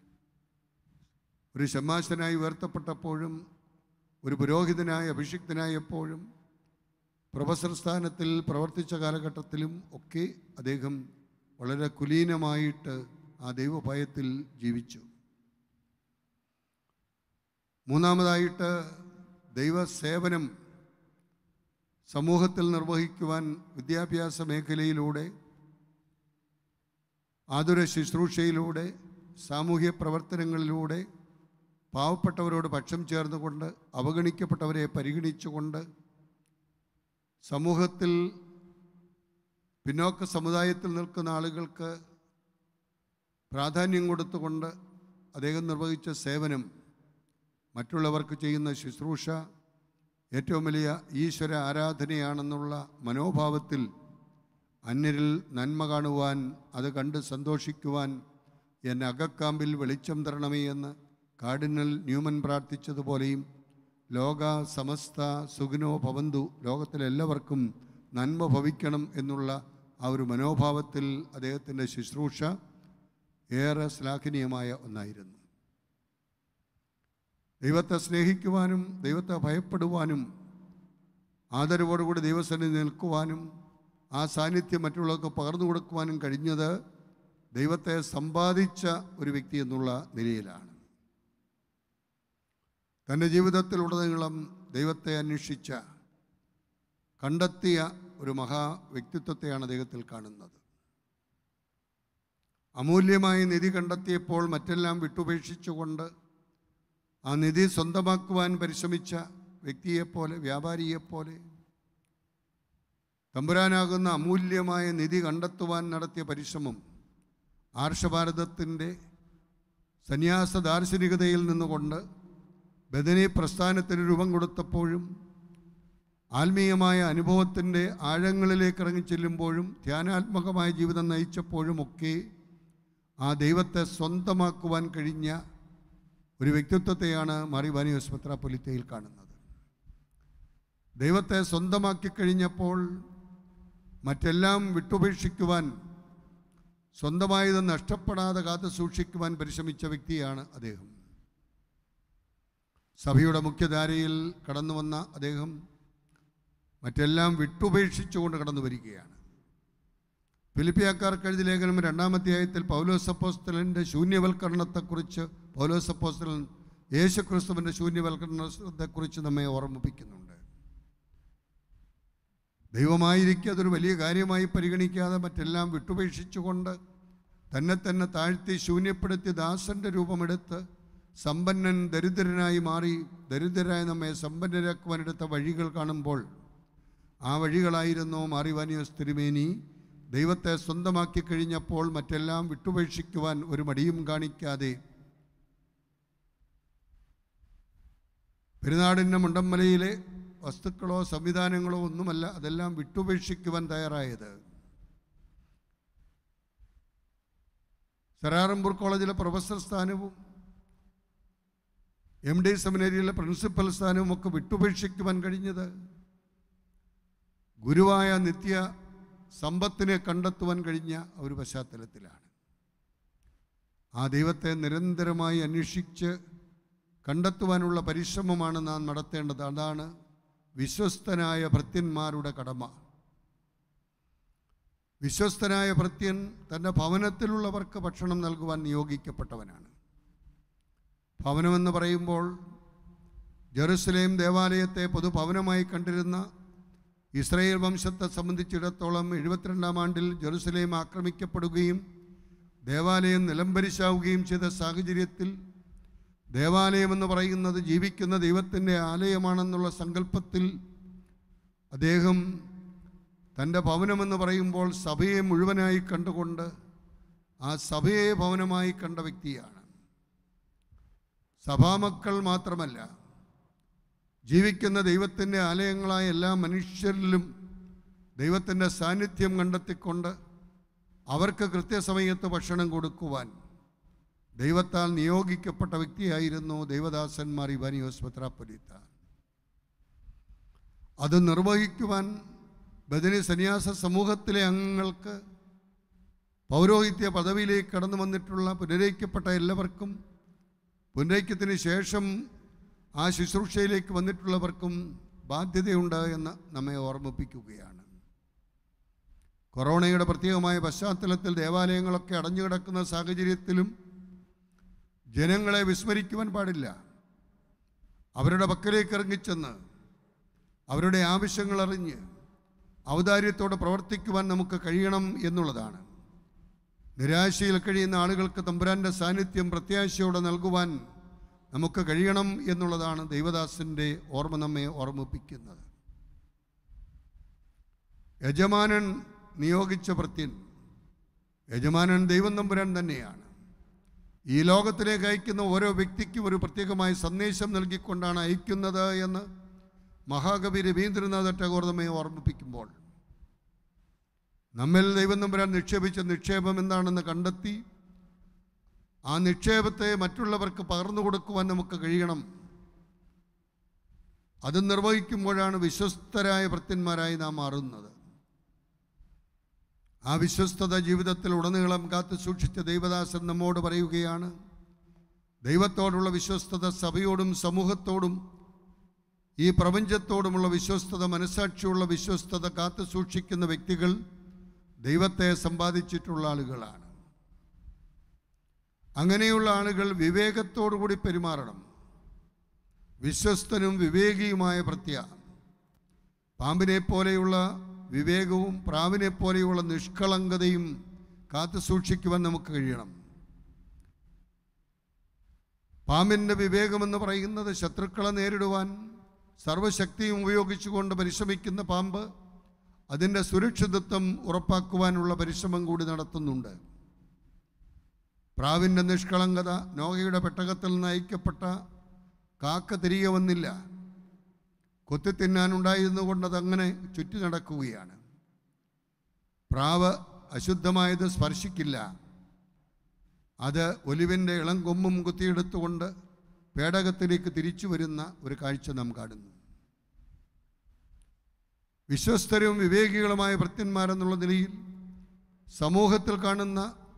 ഒരു ഷമാശനായി ഉയർത്തപ്പെട്ടപ്പോഴും ഒരു പുരോഹിതനായി അഭിഷിക്തനായപ്പോഴും പ്രൊഫസർ സ്ഥാനത്തിൽ പ്രവർത്തിച്ച കാലഘട്ടത്തിലും ഒക്കെ അദ്ദേഹം വളരെ കുലീനമായിട്ട് ആ ദൈവഭയത്തിൽ ജീവിച്ചു മൂന്നാമതായിട്ട് ദൈവസേവനം സമൂഹത്തിൽ നിർവഹിക്കുവാൻ വിദ്യാഭ്യാസ മേഖലയിലൂടെ ആതുര ശുശ്രൂഷയിലൂടെ സാമൂഹ്യ പ്രവർത്തനങ്ങളിലൂടെ പാവപ്പെട്ടവരോട് പക്ഷം ചേർന്നുകൊണ്ട് അവഗണിക്കപ്പെട്ടവരെ പരിഗണിച്ചുകൊണ്ട് സമൂഹത്തിൽ പിന്നോക്ക സമുദായത്തിൽ നിൽക്കുന്ന ആളുകൾക്ക് പ്രാധാന്യം കൊടുത്തുകൊണ്ട് അദ്ദേഹം നിർവഹിച്ച സേവനം മറ്റുള്ളവർക്ക് ചെയ്യുന്ന ശുശ്രൂഷ ഏറ്റവും വലിയ ഈശ്വര ആരാധനയാണെന്നുള്ള മനോഭാവത്തിൽ അന്യരിൽ നന്മ കാണുവാൻ അത് കണ്ട് സന്തോഷിക്കുവാൻ എന്നെ അകക്കാമ്പിൽ വെളിച്ചം തരണമേ എന്ന് കാർഡിനൽ ന്യൂമൻ പ്രാർത്ഥിച്ചതുപോലെയും ലോക സമസ്ത സുഖിനോ ഭവന്തു ലോകത്തിലെല്ലാവർക്കും നന്മ ഭവിക്കണം എന്നുള്ള ആ ഒരു മനോഭാവത്തിൽ അദ്ദേഹത്തിൻ്റെ ശുശ്രൂഷ ഏറെ ശ്ലാഘനീയമായ ഒന്നായിരുന്നു ദൈവത്തെ സ്നേഹിക്കുവാനും ദൈവത്തെ ഭയപ്പെടുവാനും ആദരവോടുകൂടി ദൈവസന്നിധി നിൽക്കുവാനും ആ സാന്നിധ്യം മറ്റുള്ളവർക്ക് പകർന്നു കൊടുക്കുവാനും കഴിഞ്ഞത് ദൈവത്തെ സമ്പാദിച്ച ഒരു വ്യക്തി എന്നുള്ള നിലയിലാണ് തൻ്റെ ജീവിതത്തിലുടനീളം ദൈവത്തെ അന്വേഷിച്ച കണ്ടെത്തിയ ഒരു മഹാ വ്യക്തിത്വത്തെയാണ് അദ്ദേഹത്തിൽ കാണുന്നത് അമൂല്യമായ നിധി കണ്ടെത്തിയപ്പോൾ മറ്റെല്ലാം വിട്ടുപേക്ഷിച്ചുകൊണ്ട് ആ നിധി സ്വന്തമാക്കുവാൻ പരിശ്രമിച്ച വ്യക്തിയെപ്പോലെ വ്യാപാരിയെപ്പോലെ തമ്പുരാനാകുന്ന അമൂല്യമായ നിധി കണ്ടെത്തുവാൻ നടത്തിയ പരിശ്രമം ആർഷഭാരതത്തിൻ്റെ സന്യാസ ദാർശനികതയിൽ നിന്നുകൊണ്ട് ബദനി പ്രസ്ഥാനത്തിന് രൂപം കൊടുത്തപ്പോഴും ആത്മീയമായ അനുഭവത്തിൻ്റെ ആഴങ്ങളിലേക്ക് ഇറങ്ങിച്ചെല്ലുമ്പോഴും ധ്യാനാത്മകമായ ജീവിതം നയിച്ചപ്പോഴുമൊക്കെ ആ ദൈവത്തെ സ്വന്തമാക്കുവാൻ കഴിഞ്ഞ ഒരു വ്യക്തിത്വത്തെയാണ് മാറിവാനിയോസ് മെത്രാപ്പൊലിത്തയിൽ കാണുന്നത് ദൈവത്തെ സ്വന്തമാക്കി കഴിഞ്ഞപ്പോൾ മറ്റെല്ലാം വിട്ടുപേക്ഷിക്കുവാൻ സ്വന്തമായത് നഷ്ടപ്പെടാതെ കാത്തു സൂക്ഷിക്കുവാൻ പരിശ്രമിച്ച വ്യക്തിയാണ് അദ്ദേഹം സഭയുടെ മുഖ്യധാരയിൽ കടന്നു വന്ന അദ്ദേഹം മറ്റെല്ലാം വിട്ടുപേക്ഷിച്ചുകൊണ്ട് കടന്നു വരികയാണ് ഫിലിപ്പിയാക്കാർക്ക് എഴുതിയ ലേഖനം രണ്ടാമധ്യായത്തിൽ പൗലോസ് അപ്പോസ്തലൻ്റെ ശൂന്യവൽക്കരണത്തെക്കുറിച്ച് പൗലോസ് അപ്പോസ്തലൻ യേശുക്രിസ്തുവിൻ്റെ ശൂന്യവൽക്കരണത്തെക്കുറിച്ച് നമ്മെ ഓർമ്മിപ്പിക്കുന്നുണ്ട് ദൈവമായിരിക്കും അതൊരു വലിയ കാര്യമായി പരിഗണിക്കാതെ മറ്റെല്ലാം വിട്ടുപേക്ഷിച്ചുകൊണ്ട് തന്നെ തന്നെ താഴ്ത്തി ശൂന്യപ്പെടുത്തി ദാസന്റെ രൂപമെടുത്ത് സമ്പന്നൻ ദരിദ്രനായി മാറി ദരിദ്രരായ നമ്മെ സമ്പന്നരാക്കുവാനെടുത്ത വഴികൾ കാണുമ്പോൾ ആ വഴികളായിരുന്നു മാറിവാനിയോസ് തിരുമേനി ദൈവത്തെ സ്വന്തമാക്കി കഴിഞ്ഞപ്പോൾ മറ്റെല്ലാം വിട്ടുപേക്ഷിക്കുവാൻ ഒരു മടിയും കാണിക്കാതെ പെരുന്നാടിൻ്റെ മുണ്ടമ്മലയിലെ വസ്തുക്കളോ സംവിധാനങ്ങളോ ഒന്നുമല്ല അതെല്ലാം വിട്ടുപേക്ഷിക്കുവാൻ തയ്യാറായത് സെറാറമ്പൂർ കോളേജിലെ പ്രൊഫസർ സ്ഥാനവും എം ഡി സെമിനറിയിലെ പ്രിൻസിപ്പൽ സ്ഥാനവും ഒക്കെ വിട്ടുപേക്ഷിക്കുവാൻ കഴിഞ്ഞത് ഗുരുവായ നിത്യ സമ്പത്തിനെ കണ്ടെത്തുവാൻ കഴിഞ്ഞ ഒരു പശ്ചാത്തലത്തിലാണ് ആ ദൈവത്തെ നിരന്തരമായി അന്വേഷിച്ച് കണ്ടെത്തുവാനുള്ള പരിശ്രമമാണ് നാം നടത്തേണ്ടത് അതാണ് വിശ്വസ്തനായ ഭൃത്യന്മാരുടെ കടമ വിശ്വസ്തനായ ഭൃത്യൻ തൻ്റെ ഭവനത്തിലുള്ളവർക്ക് ഭക്ഷണം നൽകുവാൻ നിയോഗിക്കപ്പെട്ടവനാണ് ഭവനമെന്ന് പറയുമ്പോൾ ജെറുസലേം ദേവാലയത്തെ പൊതുഭവനമായി കണ്ടിരുന്ന ഇസ്രായേൽ വംശത്തെ സംബന്ധിച്ചിടത്തോളം എഴുപത്തിരണ്ടാം ആണ്ടിൽ ജെറുസലേം ആക്രമിക്കപ്പെടുകയും ദേവാലയം നിലംപരിശാവുകയും ചെയ്ത സാഹചര്യത്തിൽ ദേവാലയം എന്ന് പറയുന്നത് ജീവിക്കുന്ന ദൈവത്തിൻ്റെ ആലയമാണെന്നുള്ള സങ്കല്പത്തിൽ അദ്ദേഹം തൻ്റെ ഭവനമെന്ന് പറയുമ്പോൾ സഭയെ മുഴുവനായി കണ്ടുകൊണ്ട് ആ സഭയെ ഭവനമായി കണ്ട വ്യക്തിയാണ് സഭാമക്കൾ മാത്രമല്ല ജീവിക്കുന്ന ദൈവത്തിൻ്റെ ആലയങ്ങളായ എല്ലാ മനുഷ്യരിലും ദൈവത്തിൻ്റെ സാന്നിധ്യം കണ്ടെത്തിക്കൊണ്ട് അവർക്ക് കൃത്യസമയത്ത് ഭക്ഷണം കൊടുക്കുവാൻ ദൈവത്താൽ നിയോഗിക്കപ്പെട്ട വ്യക്തിയായിരുന്നു ദേവദാസന്മാർ ഇവാനിയോസ് പത്രാപ്പൊലിത്ത അത് നിർവഹിക്കുവാൻ ബദനി സന്യാസ സമൂഹത്തിലെ അംഗങ്ങൾക്ക് പൗരോഹിത്യ പദവിയിലേക്ക് കടന്നു വന്നിട്ടുള്ള പുനരയിക്കപ്പെട്ട എല്ലാവർക്കും പുനരൈക്യത്തിന് ശേഷം ആ ശുശ്രൂഷയിലേക്ക് വന്നിട്ടുള്ളവർക്കും ബാധ്യതയുണ്ട് എന്ന് നമ്മെ ഓർമ്മിപ്പിക്കുകയാണ് കൊറോണയുടെ പ്രത്യേകമായ പശ്ചാത്തലത്തിൽ ദേവാലയങ്ങളൊക്കെ അടഞ്ഞുകിടക്കുന്ന സാഹചര്യത്തിലും ജനങ്ങളെ വിസ്മരിക്കുവാൻ പാടില്ല അവരുടെ പക്കലേക്ക് ഇറങ്ങിച്ചെന്ന് അവരുടെ ആവശ്യങ്ങൾ അറിഞ്ഞ് ഔദാര്യത്തോടെ പ്രവർത്തിക്കുവാൻ നമുക്ക് കഴിയണം എന്നുള്ളതാണ് നിരാശയിൽ കഴിയുന്ന ആളുകൾക്ക് തമ്പുരാൻ്റെ സാന്നിധ്യം പ്രത്യാശയോടെ നൽകുവാൻ നമുക്ക് കഴിയണം എന്നുള്ളതാണ് ദൈവദാസൻ്റെ ഓർമ്മ നമ്മെ ഓർമ്മിപ്പിക്കുന്നത് യജമാനൻ നിയോഗിച്ച ഭൃത്യൻ യജമാനൻ ദൈവം തമ്പുരാൻ തന്നെയാണ് ഈ ലോകത്തിലേക്ക് അയക്കുന്ന ഓരോ വ്യക്തിക്കും ഒരു പ്രത്യേകമായ സന്ദേശം നൽകിക്കൊണ്ടാണ് അയക്കുന്നത് എന്ന് മഹാകവി രവീന്ദ്രനാഥ ടാഗോർ നമ്മെ ഓർമ്മിപ്പിക്കുമ്പോൾ നമ്മിൽ ദൈവം തമ്പുരാൻ നിക്ഷേപിച്ച നിക്ഷേപം എന്താണെന്ന് കണ്ടെത്തി ആ നിക്ഷേപത്തെ മറ്റുള്ളവർക്ക് പകർന്നു കൊടുക്കുവാൻ നമുക്ക് കഴിയണം അത് നിർവഹിക്കുമ്പോഴാണ് വിശ്വസ്തരായ ഭൃത്യന്മാരായി നാം മാറുന്നത് ആ വിശ്വസ്തത ജീവിതത്തിൽ ഉടനീളം കാത്തു സൂക്ഷിച്ച ദൈവദാസൻ നമ്മോട് പറയുകയാണ് ദൈവത്തോടുള്ള വിശ്വസ്തത സഭയോടും സമൂഹത്തോടും ഈ പ്രപഞ്ചത്തോടുമുള്ള വിശ്വസ്തത മനസാക്ഷിയുള്ള വിശ്വസ്തത കാത്തു സൂക്ഷിക്കുന്ന വ്യക്തികൾ ദൈവത്തെ സമ്പാദിച്ചിട്ടുള്ള ആളുകളാണ് അങ്ങനെയുള്ള ആളുകൾ വിവേകത്തോടു കൂടി പെരുമാറണം വിശ്വസ്തനും വിവേകിയുമായ പ്രത്യ പാമ്പിനെ പോലെയുള്ള വിവേകവും പ്രാവിനെ പോലെയുള്ള നിഷ്കളങ്കതയും കാത്തു സൂക്ഷിക്കുവാൻ നമുക്ക് കഴിയണം പാമ്പിൻ്റെ വിവേകമെന്ന് പറയുന്നത് ശത്രുക്കളെ നേരിടുവാൻ സർവശക്തിയും ഉപയോഗിച്ചുകൊണ്ട് പരിശ്രമിക്കുന്ന പാമ്പ് അതിൻ്റെ സുരക്ഷിതത്വം ഉറപ്പാക്കുവാനുള്ള പരിശ്രമം കൂടി നടത്തുന്നുണ്ട് പ്രാവിൻ്റെ നിഷ്കളങ്കത നോഹയുടെ പെട്ടകത്തിൽ നിന്ന് അയക്കപ്പെട്ട കാക്ക തിരികെ വന്നില്ല കൊത്തി തിന്നാനുണ്ടായിരുന്നു കൊണ്ട് അതങ്ങനെ ചുറ്റി നടക്കുകയാണ് പ്രാവ് അശുദ്ധമായത് സ്പർശിക്കില്ല അത് ഒലിവിൻ്റെ ഇളം കൊമ്പും കുത്തിയെടുത്തുകൊണ്ട് പേടകത്തിലേക്ക് തിരിച്ചു വരുന്ന ഒരു കാഴ്ച നാം കാണുന്നു വിശ്വസ്തരും വിവേകികളുമായ ഭൃത്യന്മാരെന്നുള്ള നിലയിൽ സമൂഹത്തിൽ കാണുന്ന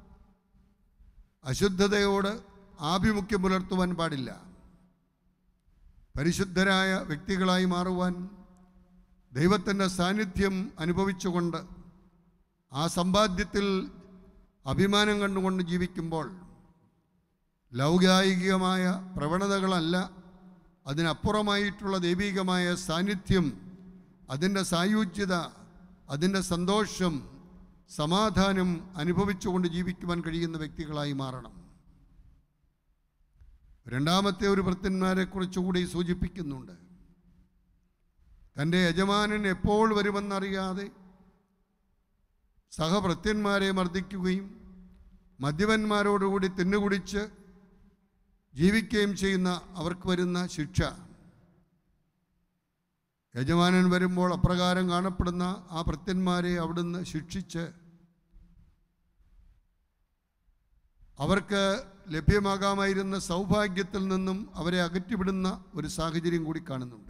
അശുദ്ധതയോട് ആഭിമുഖ്യം പുലർത്തുവാൻ പാടില്ല പരിശുദ്ധരായ വ്യക്തികളായി മാറുവാൻ ദൈവത്തിൻ്റെ സാന്നിധ്യം അനുഭവിച്ചുകൊണ്ട് ആ സമ്പാദ്യത്തിൽ അഭിമാനം കണ്ടുകൊണ്ട് ജീവിക്കുമ്പോൾ ലൗകായികമായ പ്രവണതകളല്ല അതിനപ്പുറമായിട്ടുള്ള ദൈവികമായ സാന്നിധ്യം അതിൻ്റെ സായുജ്യത അതിൻ്റെ സന്തോഷം സമാധാനം അനുഭവിച്ചുകൊണ്ട് ജീവിക്കുവാൻ കഴിയുന്ന വ്യക്തികളായി മാറണം രണ്ടാമത്തെ ഒരു ഭൃത്യന്മാരെ കുറിച്ചുകൂടി സൂചിപ്പിക്കുന്നുണ്ട് തൻ്റെ യജമാനൻ എപ്പോൾ വരുമെന്നറിയാതെ സഹഭൃത്യന്മാരെ മർദ്ദിക്കുകയും മദ്യപന്മാരോടുകൂടി തിന്നുകുടിച്ച് ജീവിക്കുകയും ചെയ്യുന്ന അവർക്ക് വരുന്ന ശിക്ഷ യജമാനൻ വരുമ്പോൾ അപ്രകാരം കാണപ്പെടുന്ന ആ ഭൃത്യന്മാരെ അവിടുന്ന് ശിക്ഷിച്ച് അവർക്ക് ലഭ്യമാകാമായിരുന്ന സൗഭാഗ്യത്തിൽ നിന്നും അവരെ അകറ്റിവിടുന്ന ഒരു സാഹചര്യം കൂടി കാണുന്നുണ്ട്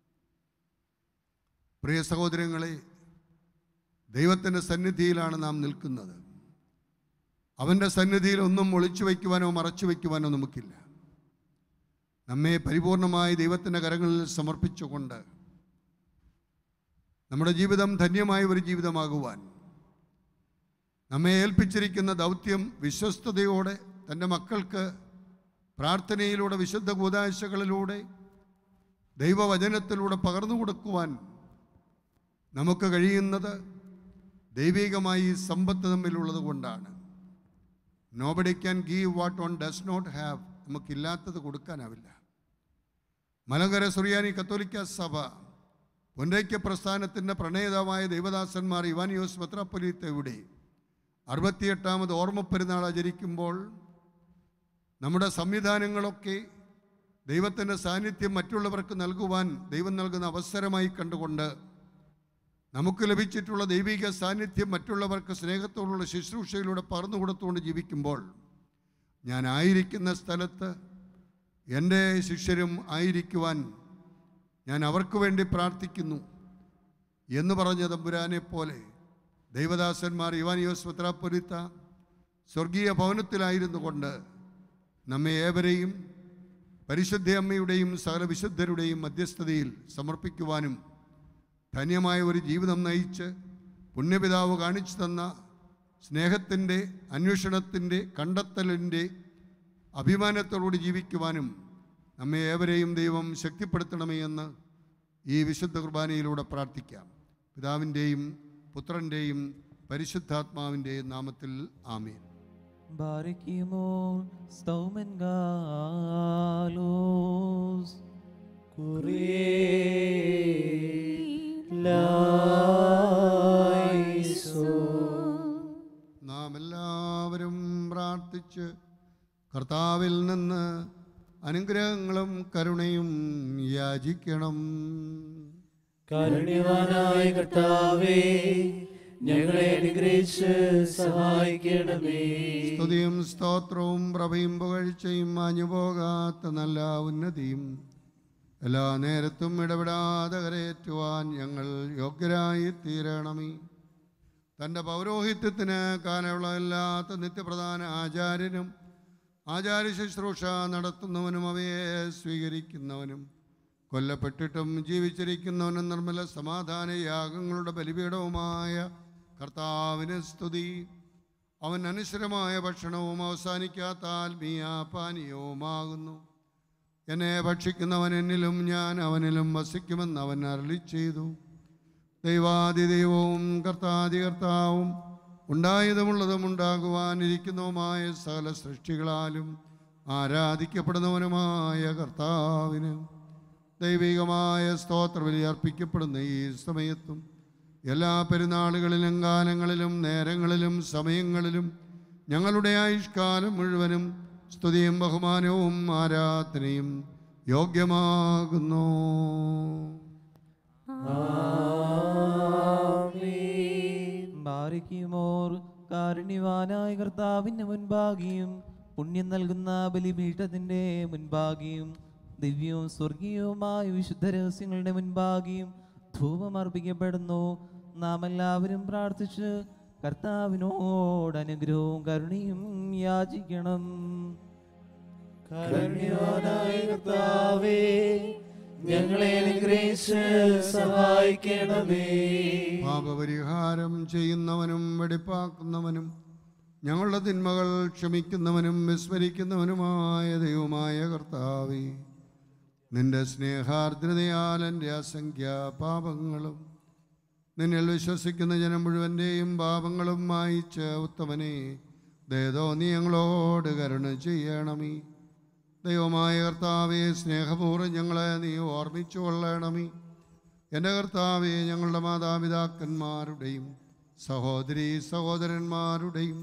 പ്രിയ സഹോദരങ്ങളെ ദൈവത്തിൻ്റെ സന്നിധിയിലാണ് നാം നിൽക്കുന്നത് അവൻ്റെ സന്നിധിയിൽ ഒന്നും ഒളിച്ചു വയ്ക്കുവാനോ മറച്ചു വയ്ക്കുവാനോ നമുക്കില്ല നമ്മെ പരിപൂർണമായി ദൈവത്തിൻ്റെ കരങ്ങളിൽ സമർപ്പിച്ചുകൊണ്ട് നമ്മുടെ ജീവിതം ധന്യമായ ഒരു ജീവിതമാകുവാൻ നമ്മെ ഏൽപ്പിച്ചിരിക്കുന്ന ദൗത്യം വിശ്വസ്തയോടെ തൻ്റെ മക്കൾക്ക് പ്രാർത്ഥനയിലൂടെ വിശുദ്ധ കൂതാശകളിലൂടെ ദൈവവചനത്തിലൂടെ പകർന്നു കൊടുക്കുവാൻ നമുക്ക് കഴിയുന്നത് ദൈവികമായി ഈ സമ്പത്ത് തമ്മിലുള്ളത് കൊണ്ടാണ് nobody can give what one does not have നമുക്കില്ലാത്തത് കൊടുക്കാനാവില്ല മലങ്കര സുറിയാനി കത്തോലിക്ക സഭ പൊന്നൈക്യ പ്രസ്ഥാനത്തിൻ്റെ പ്രണേതാവായ ദൈവദാസന്മാർ ഇവാനിയോസ് മെത്രാപ്പൊലീത്തയുടെ അറുപത്തിയെട്ടാമത് ഓർമ്മ പെരുന്നാൾ ആചരിക്കുമ്പോൾ നമ്മുടെ സംവിധാനങ്ങളൊക്കെ ദൈവത്തിൻ്റെ സാന്നിധ്യം മറ്റുള്ളവർക്ക് നൽകുവാൻ ദൈവം നൽകുന്ന അവസരമായി കണ്ടുകൊണ്ട് നമുക്ക് ലഭിച്ചിട്ടുള്ള ദൈവിക സാന്നിധ്യം മറ്റുള്ളവർക്ക് സ്നേഹത്തോടുള്ള ശുശ്രൂഷയിലൂടെ പകർന്നു കൊടുത്തുകൊണ്ട് ജീവിക്കുമ്പോൾ ഞാൻ ആയിരിക്കുന്ന സ്ഥലത്ത് എൻ്റെ ശിഷ്യരും ആയിരിക്കുവാൻ ഞാൻ അവർക്ക് വേണ്ടി പ്രാർത്ഥിക്കുന്നു എന്ന് പറഞ്ഞ തമ്പുരാനെ പോലെ ദൈവദാസന്മാർ യുവാനിയോസ് പത്രാപുരിത്ത സ്വർഗീയ ഭവനത്തിലായിരുന്നു കൊണ്ട് നമ്മെ ഏവരെയും പരിശുദ്ധ അമ്മയുടെയും സകല വിശുദ്ധരുടെയും മധ്യസ്ഥതയിൽ സമർപ്പിക്കുവാനും ധന്യമായ ഒരു ജീവിതം നയിച്ച് പുണ്യപിതാവ് കാണിച്ചു തന്ന സ്നേഹത്തിൻ്റെ അന്വേഷണത്തിൻ്റെ കണ്ടെത്തലിൻ്റെ അഭിമാനത്തോടുകൂടി ജീവിക്കുവാനും നമ്മെ ഏവരെയും ദൈവം ശക്തിപ്പെടുത്തണമേ എന്ന് ഈ വിശുദ്ധ കുർബാനയിലൂടെ പ്രാർത്ഥിക്കാം പിതാവിൻ്റെയും പുത്രൻ്റെയും പരിശുദ്ധാത്മാവിൻ്റെയും നാമത്തിൽ ആമീൻ ബാരക്കിമോ സ്തൗമൻ ഗാലോസ് നാം എല്ലാവരും പ്രാർത്ഥിച്ച് കർത്താവിൽ നിന്ന് അനുഗ്രഹങ്ങളും കരുണയും യാചിക്കണം കാരുണ്യവാനായ കർത്താവേ ഞങ്ങളെ അനുഗ്രഹിച്ച് സഹായിക്കണമേ സ്തുതിയും സ്തോത്രവും പ്രഭയും പുകഴ്ചയും മാഞ്ഞുപോകാത്ത നല്ല ഉന്നതിയും എല്ലാ നേരത്തും ഇടപെടാതെ കരയേറ്റുവാൻ ഞങ്ങൾ യോഗ്യരായി തീരണമേ തൻ്റെ പൗരോഹിത്യത്തിന് കാലയളവില്ലാത്ത നിത്യപ്രധാന ആചാര്യനും ആചാര്യ ശുശ്രൂഷ നടത്തുന്നവനും അവയെ സ്വീകരിക്കുന്നവനും കൊല്ലപ്പെട്ടിട്ടും ജീവിച്ചിരിക്കുന്നവനും നിർമ്മല സമാധാന യാഗങ്ങളുടെ ബലിപീഠവുമായ കർത്താവിന് സ്തുതി അവൻ അനശ്വരമായ ഭക്ഷണവും അവസാനിക്കാത്ത ആത്മീയ പാനീയവുമാകുന്നു എന്നെ ഭക്ഷിക്കുന്നവൻ എന്നിലും ഞാൻ അവനിലും വസിക്കുമെന്ന് അവൻ അരളി ചെയ്തു ദൈവാദിദൈവവും കർത്താദി കർത്താവും ഉണ്ടായതുമുള്ളതും ഉണ്ടാകുവാനിരിക്കുന്നതുമായ സകല സൃഷ്ടികളാലും ആരാധിക്കപ്പെടുന്നവനുമായ കർത്താവിന് ദൈവികമായ സ്തോത്രബലി അർപ്പിക്കപ്പെടുന്ന ഈ സമയത്തും എല്ലാ പെരുന്നാളുകളിലും കാലങ്ങളിലും നേരങ്ങളിലും സമയങ്ങളിലും ഞങ്ങളുടെ ആയുഷ്കാലം മുഴുവനും സ്തുതിയും ബഹുമാനവും ആരാധനയും യോഗ്യമാകുന്നു ബാരക്കിമോർ കാരുണ്യവാനായ കർത്താവിൻ്റെ മുൻപാകിയും പുണ്യം നൽകുന്ന ബലിപീഠത്തിൻ്റെ മുൻപാകിയും ദിവ്യവും സ്വർഗീയവുമായ വിശുദ്ധ രഹസ്യങ്ങളുടെ മുൻപാകിയും ധൂപം അർപ്പിക്കപ്പെടുന്നു നാം എല്ലാവരും പ്രാർത്ഥിച്ച് കർത്താവിനോട് അനുഗ്രഹവും കരുണയും യാചിക്കണം കാരുണ്യവാനായ കർത്താവേ ഞങ്ങളെ അനുഗ്രഹിച്ച് സഹായിക്കണമേ പാപപരിഹാരം ചെയ്യുന്നവനും വെടിപ്പാക്കുന്നവനും ഞങ്ങളുടെ തിന്മകൾ ക്ഷമിക്കുന്നവനും വിസ്മരിക്കുന്നവനുമായ ദൈവമായ കർത്താവേ നിന്റെ സ്നേഹാർദ്രതയാൽ എൻ്റെ അസംഖ്യ പാപങ്ങളും നിന്നിൽ വിശ്വസിക്കുന്ന ജനം മുഴുവൻ്റെയും പാപങ്ങളും മായിച്ച് ഉത്തമനെ ദേതോ നീ ഞങ്ങളോട് കരുണ ചെയ്യണമേ ദൈവമായ കർത്താവെ സ്നേഹപൂർവ്വം ഞങ്ങളെ നീ ഓർമ്മിച്ചു കൊള്ളണമേ എൻ്റെ കർത്താവെ ഞങ്ങളുടെ മാതാപിതാക്കന്മാരുടെയും സഹോദരി സഹോദരന്മാരുടെയും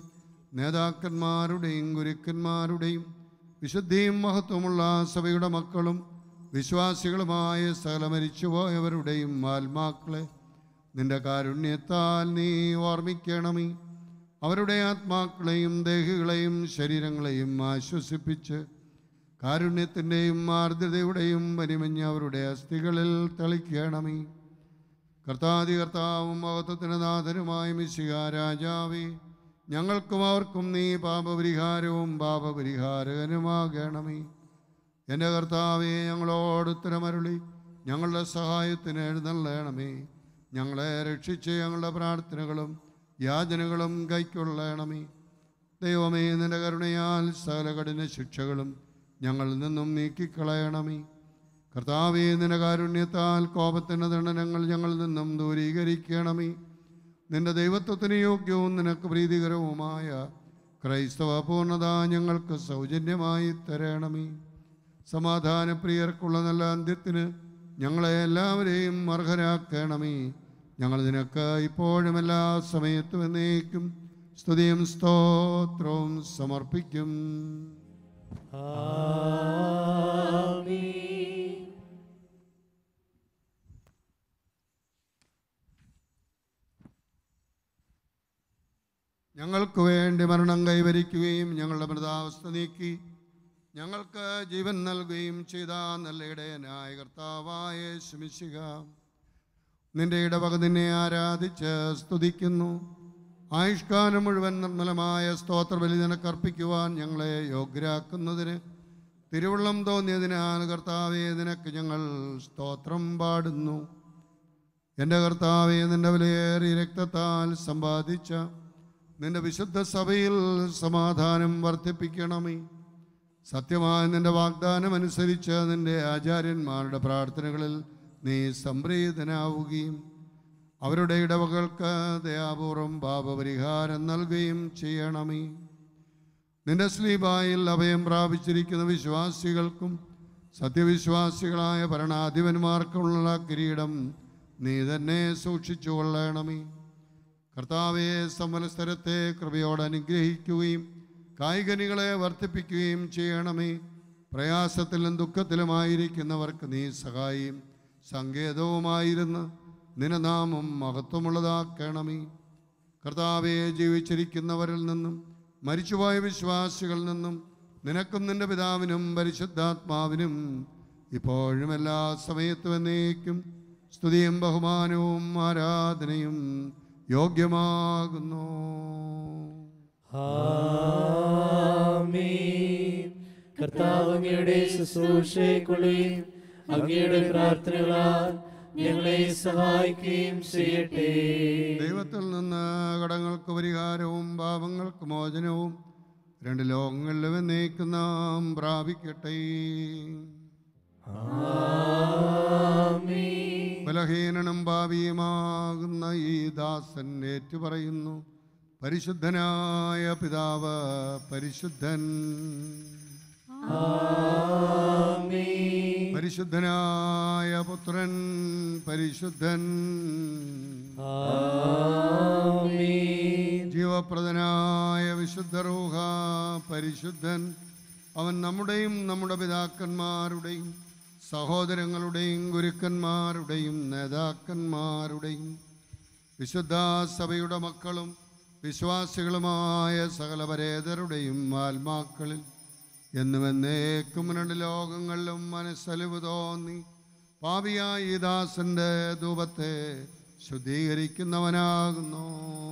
നേതാക്കന്മാരുടെയും ഗുരുക്കന്മാരുടെയും വിശുദ്ധിയും മഹത്വമുള്ള സഭയുടെ മക്കളും വിശ്വാസികളുമായ സകല മരിച്ചുപോയവരുടെയും ആത്മാക്കളെ നിന്റെ കാരുണ്യത്താൽ നീ ഓർമ്മിക്കണമേ അവരുടെ ആത്മാക്കളെയും ദേഹികളെയും ശരീരങ്ങളെയും ആശ്വസിപ്പിച്ച് കാരുണ്യത്തിൻ്റെയും ആർദ്രതയുടെയും പരിമഞ്ഞ് അവരുടെ അസ്ഥികളിൽ തളിക്കണമേ കർത്താതി കർത്താവും മഹത്വത്തിന് നാഥനുമായ മിശിക രാജാവേ ഞങ്ങൾക്കും അവർക്കും നീ പാപപരിഹാരവും പാപപരിഹാരകനുമാകണമേ എൻ്റെ കർത്താവെ ഞങ്ങളോട് ഉത്തരമരുളി ഞങ്ങളുടെ സഹായത്തിന് എഴുന്നള്ളണമേ ഞങ്ങളെ രക്ഷിച്ച് ഞങ്ങളുടെ പ്രാർത്ഥനകളും യാചനകളും കൈക്കൊള്ളണമേ ദൈവമേ നിന്റെ കരുണയാൽ സകല കഠിന ശിക്ഷകളും ഞങ്ങളിൽ നിന്നും നീക്കിക്കളയണമേ കർത്താവേ നിന്റെ കാരുണ്യത്താൽ കോപത്തിൻ്റെ ദണ്ഡനങ്ങൾ ഞങ്ങളിൽ നിന്നും ദൂരീകരിക്കണമേ നിന്റെ ദൈവത്വത്തിന് യോഗ്യവും നിനക്ക് പ്രീതികരവുമായ ക്രൈസ്തവ പൂർണ്ണത ഞങ്ങൾക്ക് സൗജന്യമായി തരണമേ സമാധാനപ്രിയർക്കുള്ള നല്ല അന്ത്യത്തിന് ഞങ്ങളെ എല്ലാവരെയും അർഹരാക്കണമേ ഞങ്ങൾ നിനക്ക് ഇപ്പോഴും എല്ലാ സമയത്തും എന്നേക്കും സ്തുതിയും സ്തോത്രവും സമർപ്പിക്കും ഞങ്ങൾക്ക് വേണ്ടി മരണം കൈവരിക്കുകയും ഞങ്ങളുടെ മൃതാവസ്ഥ നീക്കി ഞങ്ങൾക്ക് ജീവൻ നൽകുകയും ചെയ്ത നല്ല ഇടയനായ കർത്താവായ ശമിശിക നിന്റെ ഇടവക നിന്നെ ആരാധിച്ച് സ്തുതിക്കുന്നു ആയുഷ്കാലം മുഴുവൻ നിർമ്മലമായ സ്തോത്രബലി നിനക്ക് അർപ്പിക്കുവാൻ ഞങ്ങളെ യോഗ്യരാക്കുന്നതിന് തിരുവുള്ളം തോന്നിയതിനാൽ കർത്താവെ നിനക്ക് ഞങ്ങൾ സ്തോത്രം പാടുന്നു എൻ്റെ കർത്താവെ നിന്റെ വിലയേറിയ രക്തത്താൽ സമ്പാദിച്ച നിന്റെ വിശുദ്ധ സഭയിൽ സമാധാനം വർദ്ധിപ്പിക്കണമേ സത്യമായ നിന്റെ വാഗ്ദാനം അനുസരിച്ച് നിന്റെ ആചാര്യന്മാരുടെ പ്രാർത്ഥനകളിൽ നീ സംപ്രീതനാവുകയും അവരുടെ ഇടവകൾക്ക് ദയാപൂർവം പാപപരിഹാരം നൽകുകയും ചെയ്യണമേ നിന്റെ സ്ലീബായിൽ അഭയം പ്രാപിച്ചിരിക്കുന്ന വിശ്വാസികൾക്കും സത്യവിശ്വാസികളായ ഭരണാധിപന്മാർക്കുള്ള കിരീടം നീ തന്നെ സൂക്ഷിച്ചു കൊള്ളണമേ കർത്താവെ സമലസ്ഥലത്തെ കൃപയോടെ അനുഗ്രഹിക്കുകയും കായികനികളെ വർദ്ധിപ്പിക്കുകയും ചെയ്യണമേ പ്രയാസത്തിലും ദുഃഖത്തിലുമായിരിക്കുന്നവർക്ക് നീ സഹായിയും സങ്കേതവുമായിരുന്ന് നിനനാമം മഹത്വമുള്ളതാക്കണമേ കർത്താവെ ജീവിച്ചിരിക്കുന്നവരിൽ നിന്നും മരിച്ചുപോയ വിശ്വാസികളിൽ നിന്നും നിനക്കും നിന്റെ പിതാവിനും പരിശുദ്ധാത്മാവിനും ഇപ്പോഴും എല്ലാ സമയത്തും എന്നേക്കും സ്തുതിയും ബഹുമാനവും ആരാധനയും യോഗ്യമാകുന്നു ആമേൻ. കർത്താവ് അങ്ങയുടെ ശുശ്രൂഷയ്ക്കുള്ളിൽ അങ്ങയുടെ പ്രാർത്ഥനകളാൽ ഞങ്ങളെ സഹായിക്കുകയും ചെയ്യട്ടെ ദൈവത്തിൽ നിന്ന് കടങ്ങൾക്ക് പരിഹാരവും പാപങ്ങൾക്ക് മോചനവും രണ്ട് ലോകങ്ങളിലും എന്നേക്കും നാം പ്രാപിക്കട്ടെ ബലഹീനനും ഭാവിയുമാകുന്ന ഈ ദാസൻ ഏറ്റുപറയുന്നു പരിശുദ്ധനായ പിതാവ് പരിശുദ്ധൻ പരിശുദ്ധനായ പുത്രൻ പരിശുദ്ധൻ ജീവപ്രദനായ വിശുദ്ധ റൂഹ പരിശുദ്ധൻ അവൻ നമ്മുടെയും നമ്മുടെ പിതാക്കന്മാരുടെയും സഹോദരങ്ങളുടെയും ഗുരുക്കന്മാരുടെയും നേതാക്കന്മാരുടെയും വിശുദ്ധ സഭയുടെ മക്കളും വിശ്വാസികളുമായ സകല പരേതരുടെയും ആത്മാക്കളിൽ എന്നും എന്നേക്കും രണ്ട് ലോകങ്ങളിലും മനസ്സലിവ് തോന്നി പാപിയായ ഈ ദാസന്റെ ധൂപത്തെ ശുദ്ധീകരിക്കുന്നവനാകുന്നു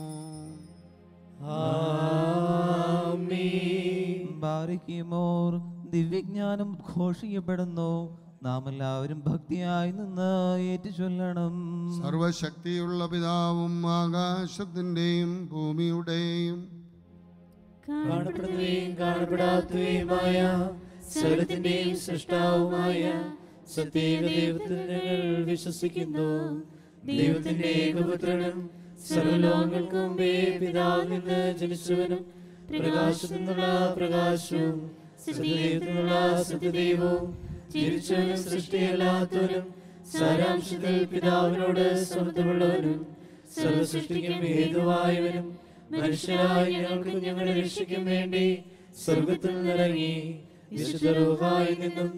ബാരിക്കുമോർ ദിവ്യജ്ഞാനം ഉദ്ഘോഷിക്കപ്പെടുന്നു നാം എല്ലാവരും ഭക്തിയായി നിന്ന് ഏറ്റുചൊല്ലണം സർവശക്തിയുള്ള പിതാവും ആകാശത്തിൻ്റെയും ഭൂമിയുടെയും കാണപ്പെടുന്നവയും കാണപ്പെടാത്തവയുമായ സകലത്തിന്റെയും സൃഷ്ടാവുമായ സത്യേക ദൈവത്തിൽ ഞങ്ങൾ വിശ്വസിക്കുന്നു ദൈവത്തിന്റെ ഏകപുത്രനും സർവലോകങ്ങൾക്കും മുമ്പേ പിതാവിൽ നിന്ന് ജനിച്ചവനും പ്രകാശത്തിൽ നിന്നുള്ള പ്രകാശവും സത്യദൈവത്തിൽ നിന്നുള്ള സത്യദൈവവും ജീവിച്ചവനും സൃഷ്ടിയല്ലാത്തവനും സാരാംശത്തിൽ പിതാവിനോട് സമത്വമുള്ളവനും സർവസൃഷ്ടിക്കും ഹേതുവായവനും മനുഷ്യരായ ഞങ്ങൾക്ക് ഞങ്ങളുടെ രക്ഷയ്ക്കും വേണ്ടി സ്വർഗത്തിൽ നിന്നിറങ്ങി വിശുദ്ധ റൂഹായിൽ നിന്നും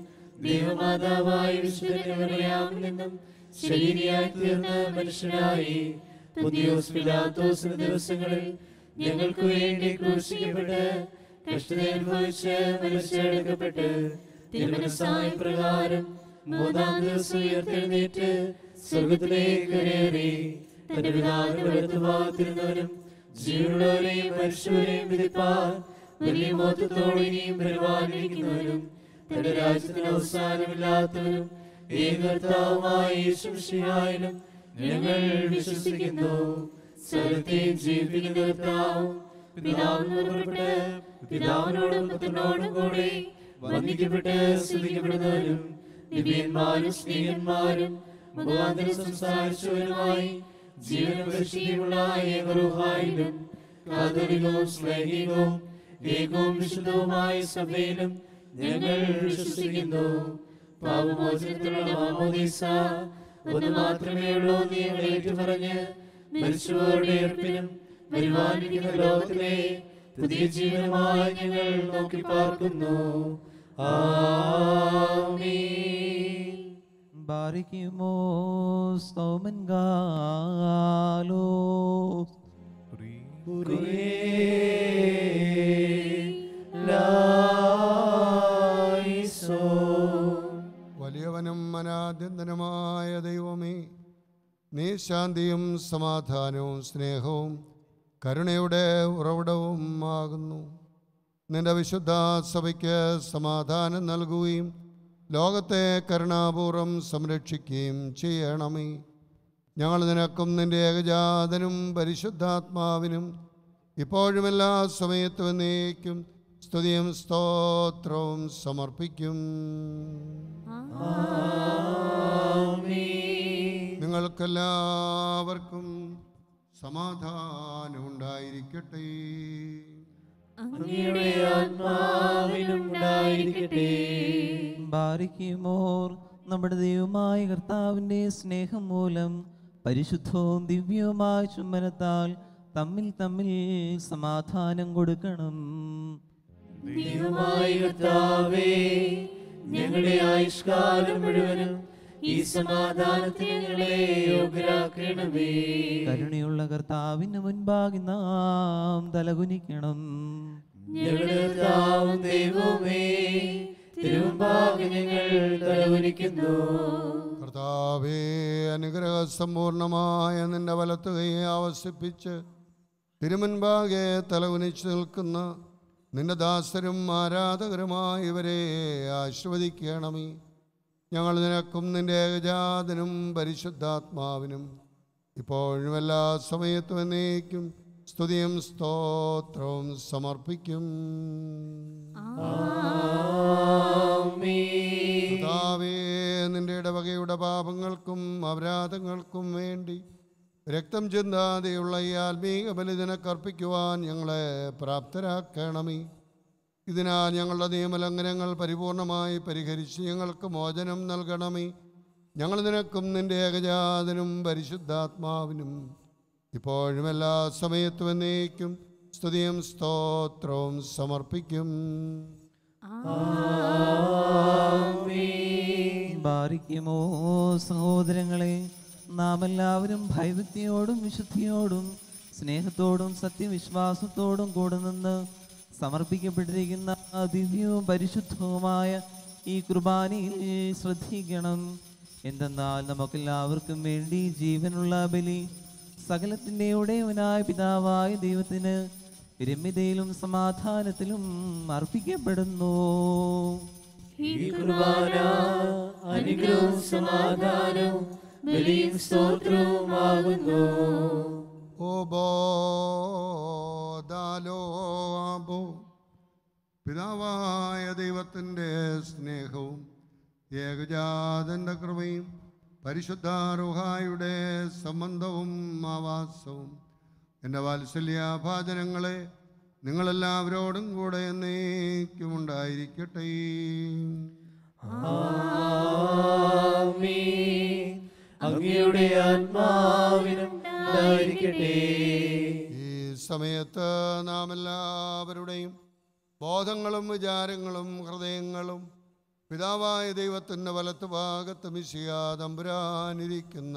ദൈവമാതാവായ വിശുദ്ധനവറിയാമിൽ നിന്നും ശരീരിയായി തീർന്ന മനുഷ്യനായി പുതിയോസ് പിലാത്തോസിന്റെ ദിവസങ്ങളിൽ ഞങ്ങൾക്ക് വേണ്ടി ക്രൂശിക്കപ്പെട്ട് കഷ്ടത അനുഭവിച്ച് മനുഷ്യടക്കപ്പെട്ട് തിരുമനസായ പ്രകാരം മൂന്നാം ദിവസം ഉയർത്തെഴുന്നേറ്റ് സ്വർഗത്തിലേക്ക് കയറി തന്റെ പിതാവിന്റെ വലത്തുഭാഗത്തിരുന്നവനും ജീവനുള്ളവരെയും മനുഷ്യരെയും വിധിപ്പാൻ വലിയ മോത്തത്തോടെ ഇനിയും വരുവാനിരിക്കുന്നവനും തന്റെ രാജ്യത്തിന് അവസാനമില്ലാത്തവനും ഏകർത്താവുമായ യേശുശിഹായാലും ഞങ്ങൾ വിശ്വസിക്കുന്നു സകലത്തെയും ജീവിക്കുന്ന കർത്താവും പിതാവിനോട് പുറപ്പെട്ട് പിതാവിനോടും പുത്രനോടും കൂടെ വന്ദിക്കപ്പെട്ട് സ്തുതിക്കപ്പെടുന്നവരും ദിവ്യന്മാരും സ്നേഹന്മാരും മുഖാന്തരം സംസാരിച്ചവരുമായി ജീവനും പരിശുദ്ധിയുമുള്ള ഏകറുഹായിലും കാതോലികവും സ്ലൈഹികവും ഏകവും വിശുദ്ധവുമായ സഭയിലും ഞങ്ങൾ വിശ്വസിക്കുന്നു പാപമോചനത്തിലുള്ള മാമോദീസ ഒന്ന് മാത്രമേ ഉള്ളൂ നീ ഏറ്റു പറഞ്ഞ് മരിച്ചവരുടെ ഏർപ്പിനും വരുവാനിരിക്കുന്ന ലോകത്തിലെ പുതിയ ജീവനുമായി ഞങ്ങൾ നോക്കി പാർക്കുന്നു ആമീൻ ബാരിക്കുമോ സൗമൻ ഗാലോ വലിയവനും അനാദ്യന്തനമായ ദൈവമേ നീ ശാന്തിയും സമാധാനവും സ്നേഹവും കരുണയുടെ ഉറവിടവും ആകുന്നു നിന്റെ വിശുദ്ധ സഭയ്ക്ക് സമാധാനം നൽകുകയും ലോകത്തെ കരുണാപൂർവം സംരക്ഷിക്കുകയും ചെയ്യണമേ ഞങ്ങൾ നിനക്കും നിന്റെ ഏകജാതനും പരിശുദ്ധാത്മാവിനും ഇപ്പോഴും എല്ലാ സമയത്തും എന്നേക്കും സ്തുതിയും സ്തോത്രവും സമർപ്പിക്കും നിങ്ങൾക്കെല്ലാവർക്കും സമാധാനം ഉണ്ടായിരിക്കട്ടെ അങ്ങയുടെ ആത്മാവിനും ഉണ്ടായിരിക്കട്ടെ ബാരിക്കുമോർ നമ്മുടെ ദൈവമായ കർത്താവിൻ്റെ സ്നേഹം മൂലം പരിശുദ്ധവും ദിവ്യവുമായ ചുംബനത്താൽ തമ്മിൽ തമ്മിൽ സമാധാനം കൊടുക്കണം ദൈവമായ കർത്താവേ ഞങ്ങളുടെ ആയുഷ്കാലം മുഴുവനും ഈ സമാധാനത്തിന് ഞങ്ങളെ യോഗ്യരാക്കണമേ കരുണയുള്ള കർത്താവിന് മുൻപാകെ നാം തലകുനിക്കണം ഞങ്ങളുടെ കർത്താവും ദൈവമേ തിരുമുമ്പാകെ ഞങ്ങൾ തലവരിക്കുന്നു കർത്താവേ അനുഗ്രഹ സമ്പൂർണമായ നിന്റെ വലത്ത് കൈയെ ആവസിപ്പിച്ച് തിരുമുൻപാകെ തലകുനിച്ച് നിൽക്കുന്ന നിന്റെ ദാസരും ആരാധകരുമായ ഇവരെ ആശീർവദിക്കണമേ ഞങ്ങൾ നിനക്കും നിന്റെ ഏകജാതനും പരിശുദ്ധാത്മാവിനും ഇപ്പോഴും എല്ലാ സമയത്തും എന്നേക്കും സ്തുതിയും സ്തോത്രവും സമർപ്പിക്കും കർത്താവേ നിന്റെ ഇടവകയുടെ പാപങ്ങൾക്കും അപരാധങ്ങൾക്കും വേണ്ടി രക്തം ചിന്താതെയുള്ള ഈ ആത്മീക ബലിദിനക്ക് അർപ്പിക്കുവാൻ ഞങ്ങളെ പ്രാപ്തരാക്കണമേ ഇതിനാൽ ഞങ്ങളുടെ നിയമലംഘനങ്ങൾ പരിപൂർണമായി പരിഹരിച്ച് ഞങ്ങൾക്ക് മോചനം നൽകണമേ ഞങ്ങൾ നിനക്കും നിന്റെ ഏകജാതനും പരിശുദ്ധാത്മാവിനും ഇപ്പോഴും എല്ലാ സമയത്തും എന്നേക്കും സ്തുതിയും സ്തോത്രവും സമർപ്പിക്കും ബാരിക്കുമോ സഹോദരങ്ങളെ നാം എല്ലാവരും ഭയഭക്തിയോടും വിശുദ്ധിയോടും സ്നേഹത്തോടും സത്യവിശ്വാസത്തോടും കൂടെ നിന്ന് സമർപ്പിക്കപ്പെട്ടിരിക്കുന്ന ദിവ്യവും പരിശുദ്ധവുമായ ഈ കുർബാനയിൽ ശ്രദ്ധിക്കണം എന്തെന്നാൽ നമുക്കെല്ലാവർക്കും വേണ്ടി ജീവനുള്ള ബലി സകലത്തിൻ്റെ ഉടയവനായ പിതാവായ ദൈവത്തിന് രമ്യതയിലും സമാധാനത്തിലും അർപ്പിക്കപ്പെടുന്നു ഈ കുർബാന അനുഗ്രഹവും സമാധാനവും ബലിയും സ്തോത്രവുമാകുന്നു ഓബോദാലോബോ പിതാവായ ദൈവത്തിൻ്റെ സ്നേഹവും ഏകജാതൻ്റെ കൃപയും പരിശുദ്ധ റുഹായുടെ സംബന്ധവും ആവാസവും എൻ്റെ വാത്സല്യഭാചനങ്ങളെ നിങ്ങളെല്ലാവരോടും കൂടെ എന്നേക്കും ഉണ്ടായിരിക്കട്ടെ ആമീൻ അങ്ങയുടെ ആത്മാവിനും ഉണ്ടായിരിക്കട്ടെ ഈ സമയത്ത് നാം എല്ലാവരുടെയും ബോധങ്ങളും വിചാരങ്ങളും ഹൃദയങ്ങളും പിതാവായ ദൈവത്തിൻ്റെ വലത്ത് ഭാഗത്ത് മിശിയാ തമ്പുരാനിരിക്കുന്ന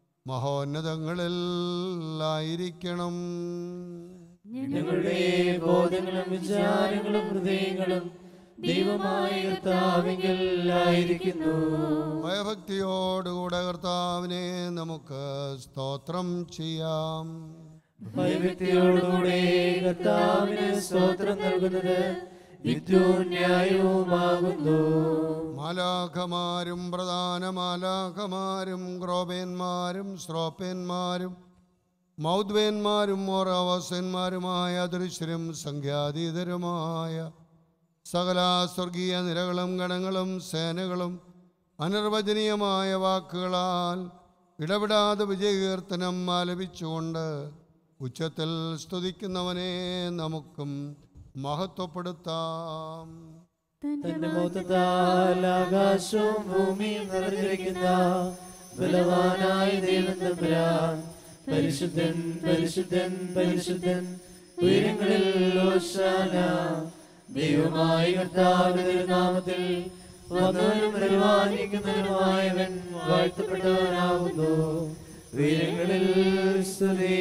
മഹോന്നതങ്ങളിലായിരിക്കണം ഞങ്ങളുടെ ബോധങ്ങളും വിചാരങ്ങളും ഹൃദയങ്ങളും ദൈവമായ കർത്താവിങ്കലായിരിക്കുന്നു ഭയഭക്തിയോടുകൂടെ കർത്താവിനെ നമുക്ക് സ്തോത്രം ചെയ്യാം ഭയഭക്തിയോടുകൂടെ കർത്താവിന് സ്തോത്രം നൽകുന്നത് യുദ്ധവും ന്യായവുമാകുന്നു മാലാഖമാരും പ്രധാന മാലാഖമാരും ക്രോപേന്മാരും ശ്രോപ്പേന്മാരും മൗദ്വേന്മാരും ഓറവസന്മാരുമായ ദൃശ്യരും സംഖ്യാതീതരുമായ സകല സ്വർഗീയ നിരകളും ഗണങ്ങളും സേനകളും അനിർവചനീയമായ വാക്കുകളാൽ ഇടപെടാതെ വിജയകീർത്തനം ആലപിച്ചുകൊണ്ട് ഉച്ചത്തിൽ സ്തുതിക്കുന്നവനെ നമുക്കും മഹത്വപ്പെടുത്താം തന്റെ മൊത്തത്താൽ ആകാശവും ഭൂമിയും നിറഞ്ഞിരിക്കുന്ന ബലവാനായ ദൈവം തമ്പുരാൻ പരിശുദ്ധൻ പരിശുദ്ധൻ പരിശുദ്ധൻ ഉയരങ്ങളിൽ ഓശാന ദൈവമായ കർത്താവിന്റെ നാമത്തിൽ വന്നവനും പരിപാലിക്കുന്നവനുമായവൻ വാഴ്ത്തപ്പെട്ടവനാകുന്നു ഉയരങ്ങളിൽ സ്തുതി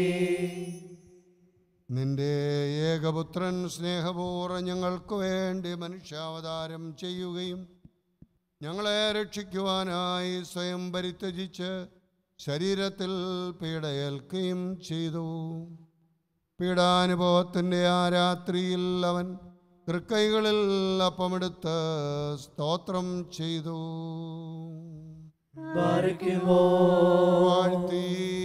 നിന്റെ ഏകപുത്രൻ സ്നേഹപൂർവ്വം ഞങ്ങൾക്ക് വേണ്ടി മനുഷ്യാവതാരം ചെയ്യുകയും ഞങ്ങളെ രക്ഷിക്കുവാനായി സ്വയം പരിത്യജിച്ച് ശരീരത്തിൽ പീഡയേൽക്കുകയും ചെയ്തു പീഡാനുഭവത്തിൻ്റെ ആ രാത്രിയിൽ അവൻ തൃക്കൈകളിൽ അപ്പമെടുത്ത് സ്തോത്രം ചെയ്തു ബാരക്കുമോ വാഴ്ത്തി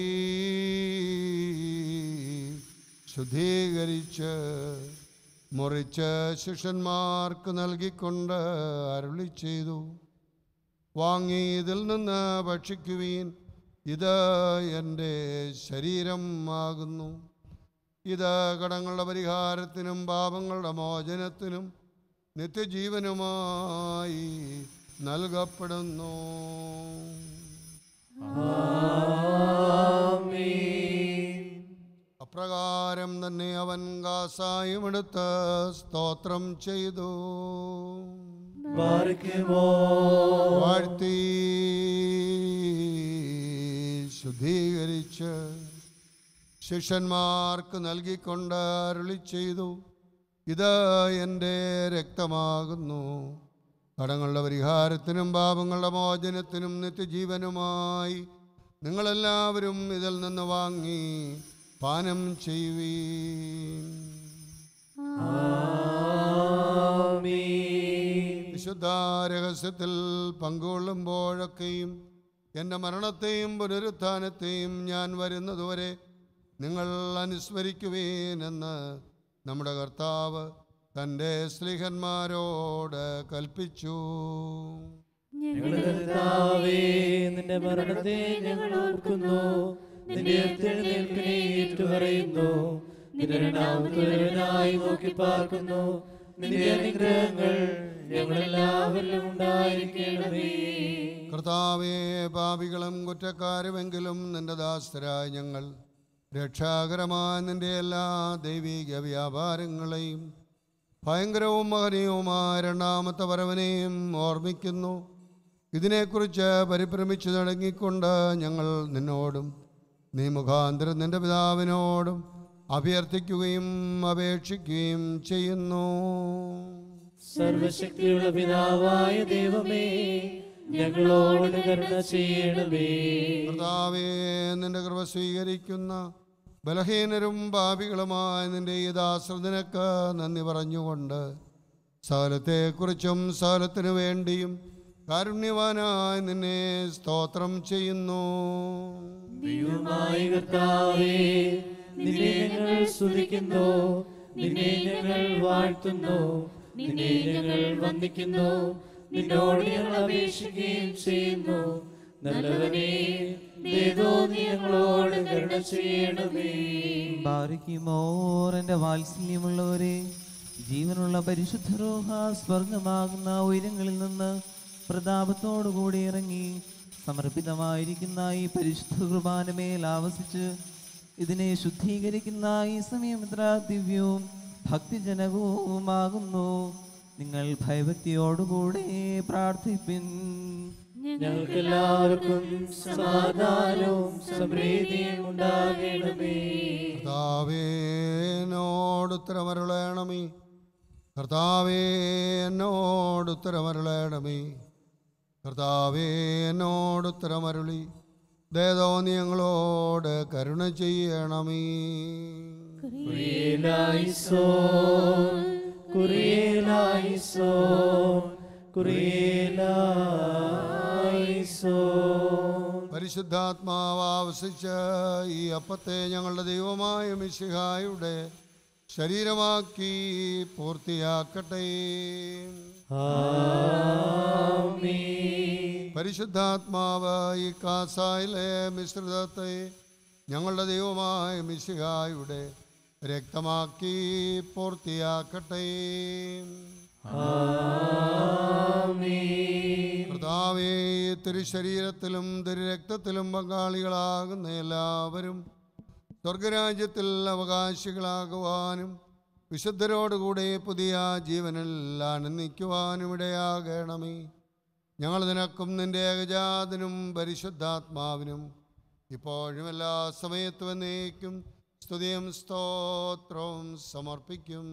ശുദ്ധീകരിച്ച് മുറിച്ച് ശിഷ്യന്മാർക്ക് നൽകിക്കൊണ്ട് അരുളി ചെയ്തു വാങ്ങി ഇതിൽ നിന്ന് ഭക്ഷിക്കുവീൻ ഇത് എൻ്റെ ശരീരം ആകുന്നു ഇത് കടങ്ങളുടെ പരിഹാരത്തിനും പാപങ്ങളുടെ മോചനത്തിനും നിത്യജീവനുമായി നൽകപ്പെടുന്നു അപ്രകാരം തന്നെ അവൻ കാസായും എടുത്ത് സ്തോത്രം ചെയ്തു ബാരക്കുമോ വാഴ്ത്തി ശുദ്ധീകരിച്ച് ശിഷ്യന്മാർക്ക് നൽകിക്കൊണ്ട് അരുളി ചെയ്തു ഇത് എൻ്റെ രക്തമാകുന്നു കടങ്ങളുടെ പരിഹാരത്തിനും പാപങ്ങളുടെ മോചനത്തിനും നിത്യജീവനുമായി നിങ്ങളെല്ലാവരും ഇതിൽ നിന്ന് വാങ്ങി പാനം ചെയ്യുവീൻ വിശുദ്ധ രഹസ്യത്തിൽ പങ്കുകൊള്ളുമ്പോഴൊക്കെയും എൻ്റെ മരണത്തെയും പുനരുത്ഥാനത്തെയും ഞാൻ വരുന്നതുവരെ നിങ്ങൾ അനുസ്മരിക്കുവേനെന്ന് നമ്മുടെ കർത്താവ് തൻ്റെ സ്ലിഹന്മാരോട് കൽപ്പിച്ചു ഞങ്ങളുടെ കർത്താവേ നിന്റെ മരണത്തെ ഞങ്ങൾ ഓർക്കുന്നു നിന്റെ ഉയർത്തെഴുന്നേൽപ്പിനെ ഏറ്റുപറയുന്നു നിന്റെ രണ്ടാമത്തൊരുവനായി നോക്കി പാർക്കുന്നു നിന്റെ അനുഗ്രഹങ്ങൾ ഞങ്ങളെല്ലാവരിലും ഉണ്ടായിരിക്കണമേ കർത്താവേ പാപികളും കുറ്റക്കാരുമെങ്കിലും നിന്റെ ദാസരായ ഞങ്ങൾ രക്ഷാകരമായ നിന്റെ എല്ലാ ദൈവിക വ്യാപാരങ്ങളെയും ഭയങ്കരവും മഹനീയവുമായ രണ്ടാമത്തെ വരവനെയും ഓർമ്മിക്കുന്നു ഇതിനെക്കുറിച്ച് പരിഭ്രമിച്ചു തുടങ്ങിക്കൊണ്ട് ഞങ്ങൾ നിന്നോടും നീ മുഖാന്തരം നിന്റെ പിതാവിനോടും അഭ്യർത്ഥിക്കുകയും അപേക്ഷിക്കുകയും ചെയ്യുന്നു സർവശക്തിയുള്ള പിതാവായ ദൈവമേ ഞങ്ങളോട് കരുണ ചെയ്യണമേ കർത്താവേ നിന്റെ കൃപ സ്വീകരിക്കുന്ന ബലഹീനരും പാപികളുമായ നിന്റെ ഈ ദാശ്രതനക്ക് നന്ദി പറഞ്ഞുകൊണ്ട് സകലത്തെക്കുറിച്ചും സകലത്തിനു വേണ്ടിയും കാരുണ്യവാനായി നിന്നെ സ്തോത്രം ചെയ്യുന്നു ദൈവമായ കർത്താവേ നിന്നെ ഞങ്ങൾ സ്തുതിക്കുന്നു നിന്നെ ഞങ്ങൾ വാഴ്ത്തുന്നു നിന്നെ ഞങ്ങൾ വന്ദിക്കുന്നു നിന്നോട് ഞങ്ങൾ അപേക്ഷിക്കുകയും ചെയ്യുന്നു നല്ലവനെ ദേവോ നീ ഞങ്ങളോട് കരുണ ചെയ്യണമേ ബാരിക്കുമോർ എൻ്റെ വാത്സല്യമുള്ളവരെ ജീവനുള്ള പരിശുദ്ധ റോഹ സ്വർഗമാകുന്ന ഉയരങ്ങളിൽ നിന്ന് പ്രതാപത്തോടുകൂടി ഇറങ്ങി സമർപ്പിതമായിരിക്കുന്ന ഈ പരിശുദ്ധ കുർബാനമേൽ ആവസിച്ച് ഇതിനെ ശുദ്ധീകരിക്കുന്ന ഈ സമയം ഇത്ര ദിവ്യവും ഭക്തിജനകവുമാകുന്നു നിങ്ങൾ ഭയഭക്തിയോടുകൂടെ പ്രാർത്ഥിപ്പിൻ ഞങ്ങൾക്കെല്ലാവർക്കും സമാധാനവും സമൃദ്ധിയും ഉണ്ടാകണമേ കർത്താവേ എന്നോട് ഉത്തരമരുളേണമേ കർത്താവേ എന്നോട് ഉത്തരമരുളേണമേ കർത്താവേ എന്നോട് ഉത്തരമരുളി ദേതോന്നി ഞങ്ങളോട് കരുണ ചെയ്യണമേ കുറിയേലായിസോ കുറിയേലായിസോ കുറിയേലായിസോ പരിശുദ്ധാത്മാവ് ആവസിച്ച ഈ അപ്പത്തെ ഞങ്ങളുടെ ദൈവമായ മിശിഹായുടെ ശരീരമാക്കി പൂർത്തിയാക്കട്ടെ പരിശുദ്ധാത്മാവ് ഈ കാസായിലെ മിശ്രിതത്തെ ഞങ്ങളുടെ ദൈവമായ മിശിഹായുടെ രക്തമാക്കി പൂർത്തിയാക്കട്ടെ കർത്താവേ തിരുശരീരത്തിലും തിരുരക്തത്തിലും പങ്കാളികളാകുന്ന എല്ലാവരും സ്വർഗരാജ്യത്തിൽ അവകാശികളാകുവാനും വിശുദ്ധരോടുകൂടെ പുതിയ ജീവനിൽ ആനന്ദിക്കുവാനും ഇടയാകണമേ ഞങ്ങൾ നിനക്കും നിന്റെ ഏകജാതനും പരിശുദ്ധാത്മാവിനും ഇപ്പോഴും എല്ലാ സമയത്തും എന്നേക്കും സ്തുതിയും സ്തോത്രവും സമർപ്പിക്കും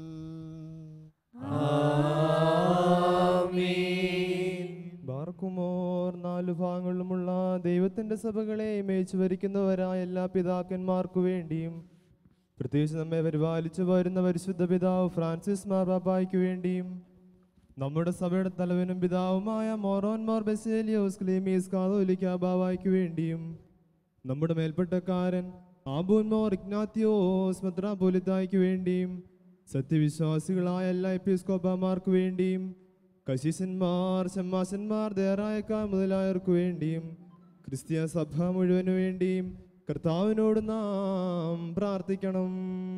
ബാർക്കുമോർ നാലു ഭാഗങ്ങളിലുമുള്ള ദൈവത്തിന്റെ സഭകളെ മേച്ചു ഭരിക്കുന്നവരായ എല്ലാ പിതാക്കന്മാർക്കു വേണ്ടിയും പ്രത്യേകിച്ച് നമ്മെ പരിപാലിച്ചു വരുന്ന പരിശുദ്ധ പിതാവ് ഫ്രാൻസിസ് മാർബാപ്പായ്ക്ക് വേണ്ടിയും നമ്മുടെ സഭയുടെ തലവനും പിതാവുമായ മോറോൻ മോർ ബെസേലിയോസ് ക്ലീമീസ് കാതോലിക്ക ബാവായ്ക്ക് വേണ്ടിയും നമ്മുടെ മേൽപ്പെട്ടക്കാരൻ ആബൂൻ മോർ ഇഗ്നാത്തിയോസ് മെത്രാപോലിത്തായ്ക്ക് വേണ്ടിയും സത്യവിശ്വാസികളായ എല്ലാ എപ്പിസ്കോപ്പമാർക്ക് വേണ്ടിയും കശീശന്മാർ ഷമ്മാശന്മാർ ദേറായക്കാർ മുതലായവർക്ക് വേണ്ടിയും ക്രിസ്തീയ സഭ മുഴുവനു വേണ്ടിയും കർത്താവിനോട് നാം പ്രാർത്ഥിക്കണം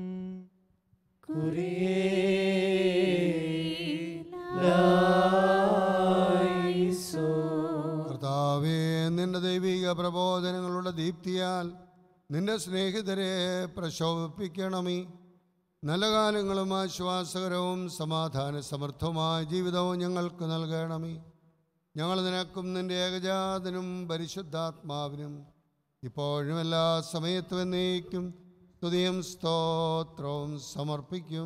കർത്താവേ നിന്റെ ദൈവിക പ്രബോധനങ്ങളുടെ ദീപ്തിയാൽ നിന്റെ സ്നേഹിതരെ പ്രശോഭിപ്പിക്കണമേ നല്ല കാലങ്ങളും ആശ്വാസകരവും സമാധാന സമൃദ്ധമായ ജീവിതവും ഞങ്ങൾക്ക് നൽകണമേ ഞങ്ങൾ നിനക്കും നിന്റെ ഏകജാതനും പരിശുദ്ധാത്മാവിനും ഇപ്പോഴും എല്ലാ സമയത്തും എന്നേക്കും സ്തുതിയും സ്തോത്രവും സമർപ്പിക്കും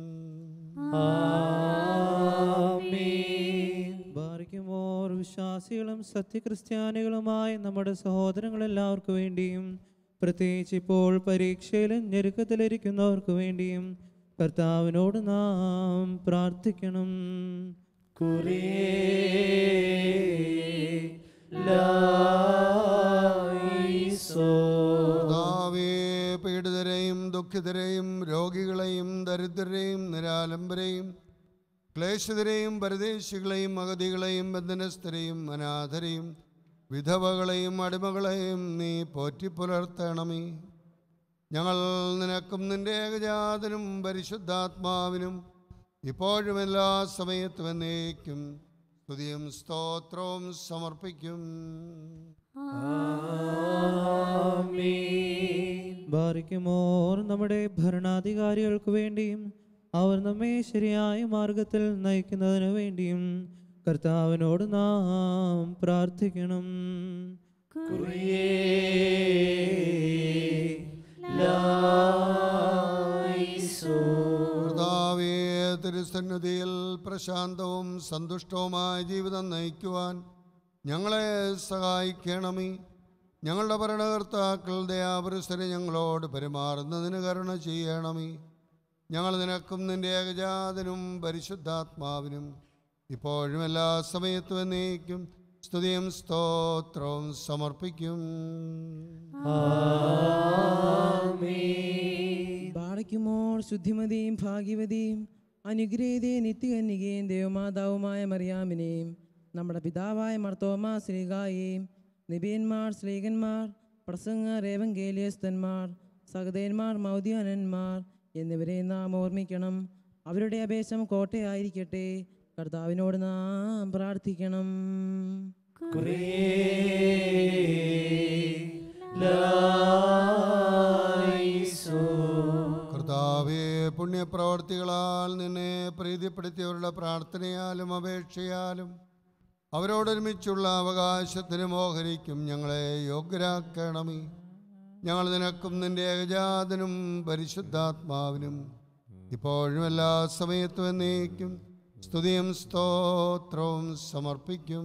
ബാറിക്കുമോർ വിശ്വാസികളും സത്യക്രിസ്ത്യാനികളുമായ നമ്മുടെ സഹോദരങ്ങളെല്ലാവർക്കു വേണ്ടിയും പ്രത്യേകിച്ച് ഇപ്പോൾ പരീക്ഷയിലും ഞെരുക്കത്തിലിരിക്കുന്നവർക്ക് വേണ്ടിയും കർത്താവിനോട് നാം പ്രാർത്ഥിക്കണം കർത്താവേ പീഡിതരെയും ദുഃഖിതരെയും രോഗികളെയും ദരിദ്രരെയും നിരാലംബരെയും ക്ലേശിതരെയും പരദേശികളെയും അഗതികളെയും ബന്ധനസ്ഥരെയും അനാഥരെയും വിധവകളെയും അടിമകളെയും നീ പോറ്റിപ്പുലർത്തണമേ ഞങ്ങൾ നിനക്കും നിന്റെ ഏകജാതനും പരിശുദ്ധാത്മാവിനും ഇപ്പോഴും എല്ലാ സമയത്തും എന്നേക്കും സ്തുതിയും സ്തോത്രവും സമർപ്പിക്കും ബാറിക്കുമോർ നമ്മുടെ ഭരണാധികാരികൾക്ക് വേണ്ടിയും അവർ നമ്മെ ശരിയായ മാർഗത്തിൽ നയിക്കുന്നതിനു വേണ്ടിയും കർത്താവിനോട് നാം പ്രാർത്ഥിക്കണം കർത്താവേ തിരുസന്നിധിയിൽ പ്രശാന്തവും സന്തുഷ്ടവുമായ ജീവിതം നയിക്കുവാൻ ഞങ്ങളെ സഹായിക്കണമേ ഞങ്ങളുടെ ഭരണകർത്താക്കൾ ദയാപുരസരെ ഞങ്ങളോട് പെരുമാറുന്നതിന് കരുണ ചെയ്യണമേ ഞങ്ങൾ നിനക്കും നിന്റെ ഏകജാതനും പരിശുദ്ധാത്മാവിനും ഇപ്പോഴും എല്ലാ സമയത്തും എന്നേക്കും സ്തുതിയും സ്തോത്രവും സമർപ്പിക്കും ബാളയ്ക്കുമോൾ ശുദ്ധിമതിയും ഭാഗ്യവതിയും അനുഗ്രഹീതയും നിത്യകന്യകയും ദേവമാതാവുമായ മറിയാമിനെയും നമ്മുടെ പിതാവായ മർത്തോമ ശ്രീകായെയും നിബിയന്മാർ ശ്രീകന്മാർ പ്രസംഗർ ഏവങ്കേലിയസ്തന്മാർ സഹദേന്മാർ മൗദ്യാനന്മാർ എന്നിവരെ നാം ഓർമ്മിക്കണം അവരുടെ അപേക്ഷം കോട്ടയായിരിക്കട്ടെ കർത്താവിനോട് നാം പ്രാർത്ഥിക്കണം കർത്താവേ പുണ്യപ്രവർത്തികളാൽ നിന്നെ പ്രീതി പ്രീതിപ്പെടുത്തിയവരുടെ പ്രാർത്ഥനയാലും അപേക്ഷയാലും അവരോടൊരുമിച്ചുള്ള അവകാശത്തിനും ഓഹരിക്കും ഞങ്ങളെ യോഗ്യരാക്കണമേ ഞങ്ങൾ നിനക്കും നിന്റെ ഏകജാതനും പരിശുദ്ധാത്മാവിനും ഇപ്പോഴും എല്ലാ സമയത്തും എന്നേക്കും സ്തുതിയും സ്തോത്രവും സമർപ്പിക്കും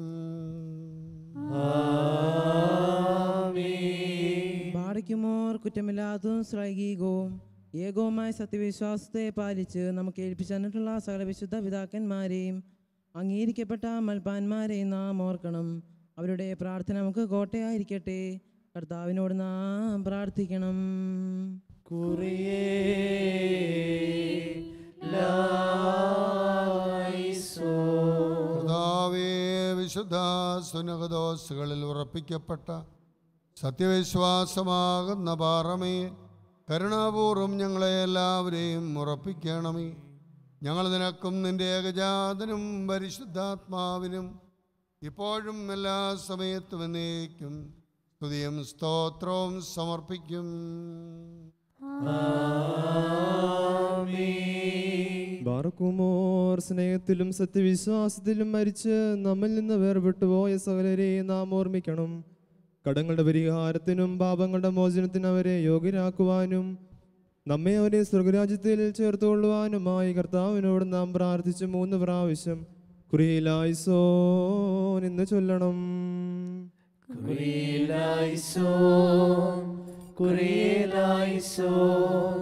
പാടിക്കുമോർ കുറ്റമില്ലാത്തതും ശ്ലൈകീകവും ഏകവുമായ സത്യവിശ്വാസത്തെ പാലിച്ച് നമുക്ക് ഏൽപ്പിച്ചു തന്നിട്ടുള്ള സകല വിശുദ്ധ പിതാക്കന്മാരെയും അംഗീകരിക്കപ്പെട്ട മൽപ്പാന്മാരെയും നാം ഓർക്കണം അവരുടെ പ്രാർത്ഥന നമുക്ക് കോട്ടയായിരിക്കട്ടെ കർത്താവിനോട് നാം പ്രാർത്ഥിക്കണം കർത്താവേ വിശുദ്ധ സുനകദോസുകളിൽ ഉറപ്പിക്കപ്പെട്ട സത്യവിശ്വാസമാകുന്ന പാറമേ കരുണാപൂർവം ഞങ്ങളെ എല്ലാവരെയും ഉറപ്പിക്കണമേ ഞങ്ങൾ നിനക്കും നിന്റെ ഏകജാതനും പരിശുദ്ധാത്മാവിനും ഇപ്പോഴും എല്ലാ സമയത്തും എന്നേക്കും സ്തുതിയും സ്തോത്രവും സമർപ്പിക്കും ബാറക്കുമോർ സ്നേഹത്തിലും സത്യവിശ്വാസത്തിലും മരിച്ച് നമ്മിൽ നിന്ന് വേർപെട്ടുപോയ സകലരെയും നാം ഓർമ്മിക്കണം കടങ്ങളുടെ പരിഹാരത്തിനും പാപങ്ങളുടെ മോചനത്തിനും അവരെ യോഗ്യരാക്കുവാനും നമ്മെ അവരെ സ്വർഗരാജ്യത്തിൽ ചേർത്തുകൊള്ളുവാനുമായി കർത്താവിനോട് നാം പ്രാർത്ഥിച്ച് മൂന്ന് പ്രാവശ്യം കുറിയിലായിസോ എന്ന് ചൊല്ലണം കുറിയിലായിസോൻ കുറിയിലായിസോൻ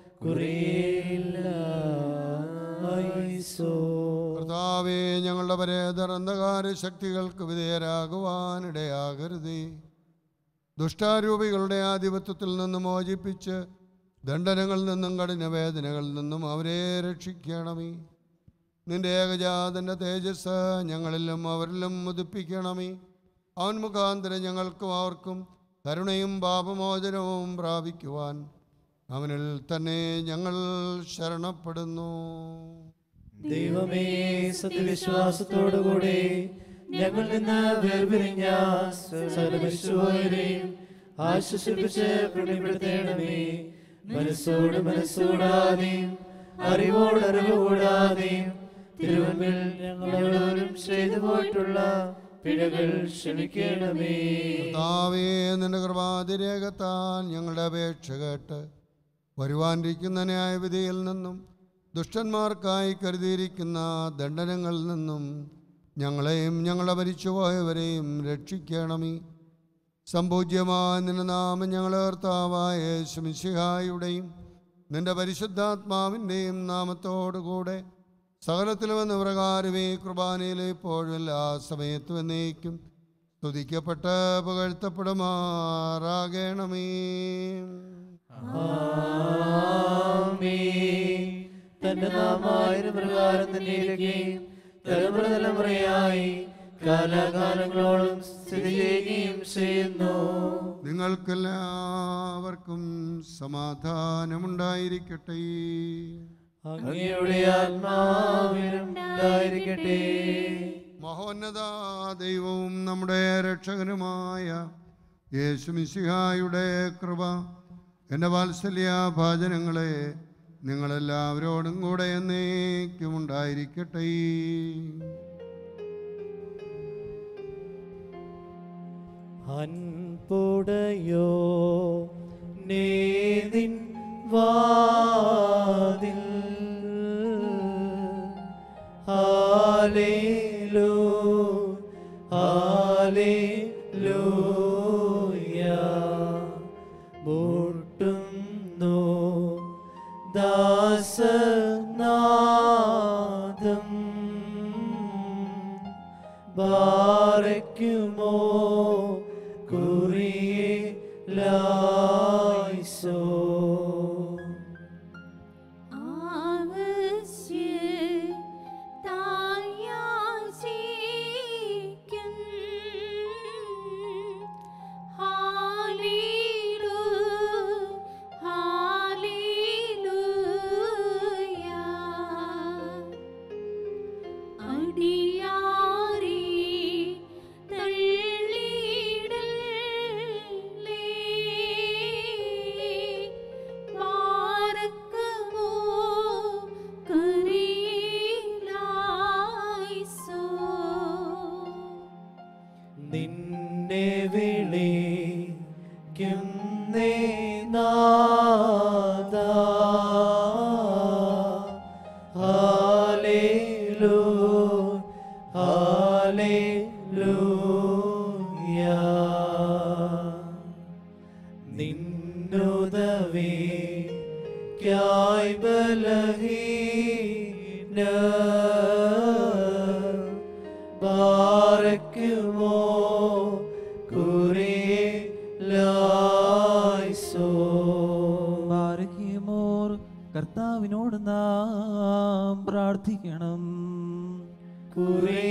കുറിയിലായിസോൻ കർത്താവേ ഞങ്ങളുടെ പരേതർ അന്ധകാര ശക്തികൾക്ക് വിധേയരാകുവാനിടയാകരുതേ ദുഷ്ടാരൂപികളുടെ ആധിപത്യത്തിൽ നിന്ന് മോചിപ്പിച്ച് ദണ്ഡനങ്ങളിൽ നിന്നും കഠിനവേദനകളിൽ നിന്നും അവരെ രക്ഷിക്കണമേ നിന്റെ ഏകജാതന്റെ തേജസ് ഞങ്ങളിലും അവരിലും മുതിപ്പിക്കണമേ അവൻ മുഖാന്തരം ഞങ്ങൾക്കും അവർക്കും കരുണയും പാപമോചനവും പ്രാപിക്കുവാൻ അവനിൽ തന്നെ ഞങ്ങൾ ശരണപ്പെടുന്നു ദൈവമേ സത്യവിശ്വാസത്തോടുകൂടി ഞങ്ങൾ നിന്ന് വേർപിരിഞ്ഞ സർവശോരെയും ആശ്വസിപ്പിച്ച് പ്രണയപ്പെടുത്തേണമേ മനസ്സോട് മനസ്സോടാതെയും അറിവോട് അറിവ് കൂടാതെയും തിരുവമ്പിൽ ഞങ്ങളോടും ചെയ്തു പോയിട്ടുള്ള പിഴകൾ ക്ഷമിക്കണമേ കർത്താവേ നിന്റെ കൃപാതിരേകത്താൽ ഞങ്ങളുടെ അപേക്ഷ കേട്ട് വരുവാനിരിക്കുന്ന ന്യായവിധിയിൽ നിന്നും ദുഷ്ടന്മാർക്കായി കരുതിയിരിക്കുന്ന ദണ്ഡനങ്ങളിൽ നിന്നും ഞങ്ങളെയും ഞങ്ങളെ മരിച്ചുപോയവരെയും രക്ഷിക്കണമേ സംപൂജ്യമായ നിന്റെ നാമം ഞങ്ങളെ കർത്താവായ ശമിശിഹായുടെയും നിന്റെ പരിശുദ്ധാത്മാവിൻ്റെയും നാമത്തോടുകൂടെ സകലത്തിലും എന്ന പ്രകാരം ഈ കുർബാനയിലെ ഇപ്പോഴും എല്ലാ സമയത്തും എന്നേക്കും സ്തുതിക്കപ്പെട്ട് പുകഴ്ത്തപ്പെടുമാറാകണമേ ആമേൻ. തന്റെ നാമായിരം പ്രകാരം തന്നെ ഇരിക്കുകയും തലമുറ തലമുറയായി കാലാകാലങ്ങളോളം സ്ഥിതി ചെയ്യുകയും ചെയ്യുന്നു നിങ്ങൾക്കെല്ലാവർക്കും സമാധാനമുണ്ടായിരിക്കട്ടെ അങ്ങയുടെ ആത്മാവിനും ഉണ്ടായിരിക്കട്ടെ മഹോന്നത ദൈവവും നമ്മുടെ രക്ഷകനുമായ യേശുമിശിഹായുടെ കൃപ എൻ്റെ വാത്സല്യ ഭാചനങ്ങളെ നിങ്ങളെല്ലാവരോടും കൂടെ എന്നേക്കും ഉണ്ടായിരിക്കട്ടെ അൻപുടയോ നേതിൻ വാതിൽ ഹാലേലൂ ഹാലേലൂയ മുട്ടുന്നു ദാസനാദം ബാരയ്ക്കുമോ കുറിയെ ലായിസോ ആവശ്യത്തായാചിക്കും. ഹാലേലൂ, ഹാലേലൂയ. അടിയാരി തള്ളിയിടല്ലേ. വിളിക്കുന്നേ നാദ ഹാലേലൂ ഹാലേലൂയ നിന്നുദവേ ക്യായ് ബലഹീന ബാരക്കുമോ കുരേ ലായ്സോ ബാരക്കിയമോർ കർത്താവിനോട് നാം പ്രാർത്ഥിക്കണം കുരേ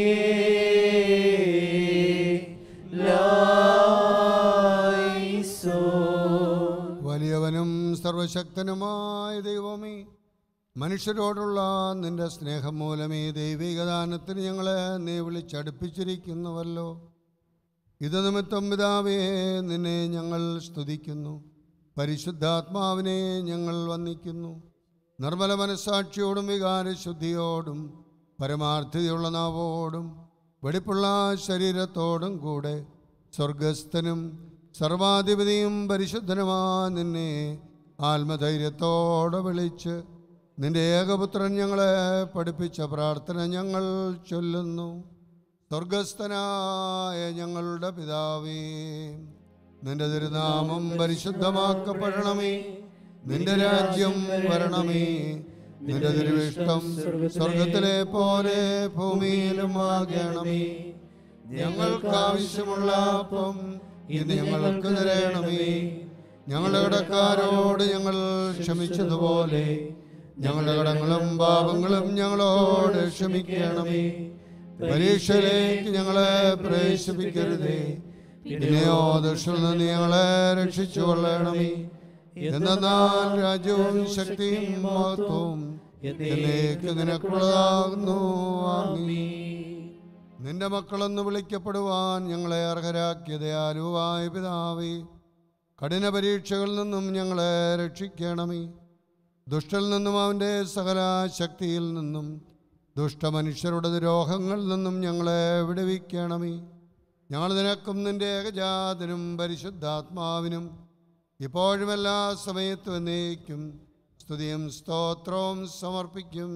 ലായ്സോ വലിയവനും സർവശക്തനുമായ ദൈവമേ മനുഷ്യരോടുള്ള നിന്റെ സ്നേഹം മൂലമേ ദൈവികദാനത്തിന് ഞങ്ങളെ നീ വിളിച്ചടുപ്പിച്ചിരിക്കുന്നുവല്ലോ ഇത് നിമിത്തം പിതാവേ നിന്നെ ഞങ്ങൾ സ്തുതിക്കുന്നു പരിശുദ്ധാത്മാവിനെ ഞങ്ങൾ വന്ദിക്കുന്നു നിർമ്മല മനസ്സാക്ഷിയോടും വികാരശുദ്ധിയോടും പരമാർത്ഥതയുള്ള നാവോടും വെടിപ്പുള്ള ശരീരത്തോടും കൂടെ സ്വർഗസ്ഥനും സർവാധിപതിയും പരിശുദ്ധനുമാ നിന്നെ ആത്മധൈര്യത്തോടെ വിളിച്ച് നിന്റെ ഏകപുത്രൻ ഞങ്ങളെ പഠിപ്പിച്ച പ്രാർത്ഥന ഞങ്ങൾ ചൊല്ലുന്നു സ്വർഗസ്ഥനായ ഞങ്ങളുടെ പിതാവേ നിന്റെ തിരുനാമം പരിശുദ്ധമാക്കപ്പെടണമേ നിന്റെ രാജ്യം വരണമേ നിന്റെ തിരുവിഷ്ടം സ്വർഗത്തിലെ പോലെ ഭൂമിയിലും ആകണമേ ഞങ്ങൾക്ക് ആവശ്യമുള്ള അപ്പം ഇത് ഞങ്ങൾക്ക് തരണമേ ഞങ്ങളുടെ കടക്കാരോട് ഞങ്ങൾ ക്ഷമിച്ചതുപോലെ ഞങ്ങളുടെ കടങ്ങളും പാപങ്ങളും ഞങ്ങളോട് ക്ഷമിക്കണമേ പരീക്ഷയിലേക്ക് ഞങ്ങളെ പ്രവേശിപ്പിക്കരുതേ പിന്നെയോ ദുഷ്ടൽ നിന്ന് ഞങ്ങളെ രക്ഷിച്ചു കൊള്ളണമേ എന്നാൽ രാജ്യവും ശക്തിയും മഹത്വവും എന്നേക്ക് നിനക്കുള്ളതാകുന്നു ആമീൻ നിന്റെ മക്കളെന്ന് വിളിക്കപ്പെടുവാൻ ഞങ്ങളെ അർഹരാക്കിയ ദയാലുവായ പിതാവേ കഠിന പരീക്ഷകളിൽ നിന്നും ഞങ്ങളെ രക്ഷിക്കണമേ ദുഷ്ടൽ നിന്നും അവൻ്റെ സകല ശക്തിയിൽ നിന്നും ദുഷ്ടമനുഷ്യരുടെ ദ്രോഹങ്ങളിൽ നിന്നും ഞങ്ങളെ വിടുവിക്കണമേ ഞങ്ങൾ നിനക്കും നിന്റെ ഏകജാതനും പരിശുദ്ധാത്മാവിനും ഇപ്പോഴും എല്ലാ സമയത്തും എന്നേക്കും സ്തുതിയും സ്തോത്രവും സമർപ്പിക്കും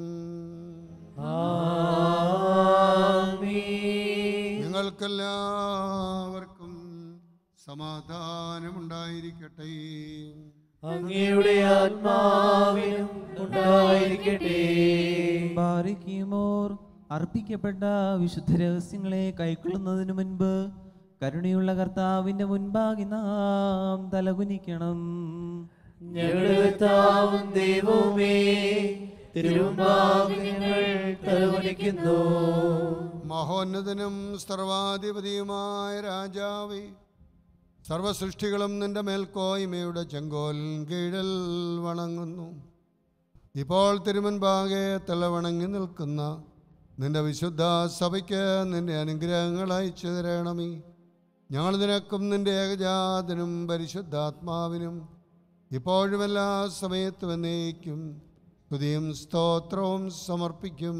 നിങ്ങൾക്കെല്ലാവർക്കും സമാധാനമുണ്ടായിരിക്കട്ടെ അങ്ങയുടെ ആത്മാവിനും ഉണ്ടായിരിക്കട്ടെ ബാരിക്കുമോർ അർപ്പിക്കപ്പെട്ട വിശുദ്ധ രഹസ്യങ്ങളെ കൈക്കൊള്ളുന്നതിനു മുൻപ് കരുണയുള്ള കർത്താവിന്റെ മുൻപാകെ നാം തലകുനിക്കണം ഞങ്ങളുടെ കർത്താവും ദൈവവുമേ തിരുമുമ്പാകെ ഞങ്ങൾ തലവലിക്കുന്നു മഹോന്നതനും സർവാധിപതിയുമായ രാജാവേ സർവസൃഷ്ടികളും നിന്റെ മേൽക്കോയ്മയുടെ ചെങ്കോൽ കീഴിൽ വണങ്ങുന്നു ഇപ്പോൾ തിരുമുൻപാകെ തലവണങ്ങി നിൽക്കുന്ന നിന്റെ വിശുദ്ധ സഭയ്ക്ക് നിന്റെ അനുഗ്രഹങ്ങൾ അയച്ചു തരണമേ ഞങ്ങൾ നിനക്കും നിന്റെ ഏകജാതനും പരിശുദ്ധാത്മാവിനും ഇപ്പോഴും എല്ലാ സമയത്തും എന്നേക്കും സ്തുതിയും സ്തോത്രവും സമർപ്പിക്കും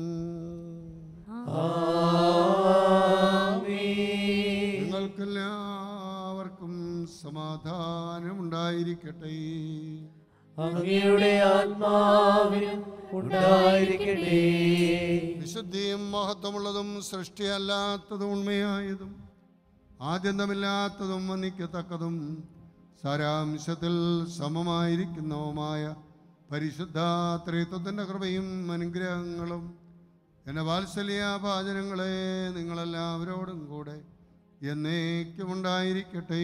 നിങ്ങൾക്കെല്ലാവർക്കും സമാധാനമുണ്ടായിരിക്കട്ടെ അങ്ങയുടെ ആത്മാവിനും ഉണ്ടായിരിക്കട്ടെ വിശുദ്ധിയും മഹത്വമുള്ളതും സൃഷ്ടിയല്ലാത്തതും ഉണ്മയായതും ആദ്യന്തമില്ലാത്തതും വന്നിക്കത്തക്കതും സാരാംശത്തിൽ സമമായിരിക്കുന്നതുമായ പരിശുദ്ധ ത്രിത്വത്തിൻ്റെ കൃപയും അനുഗ്രഹങ്ങളും എൻ്റെ വാത്സല്യ ഭാചനങ്ങളെ നിങ്ങളെല്ലാവരോടും കൂടെ എന്നേക്കും ഉണ്ടായിരിക്കട്ടെ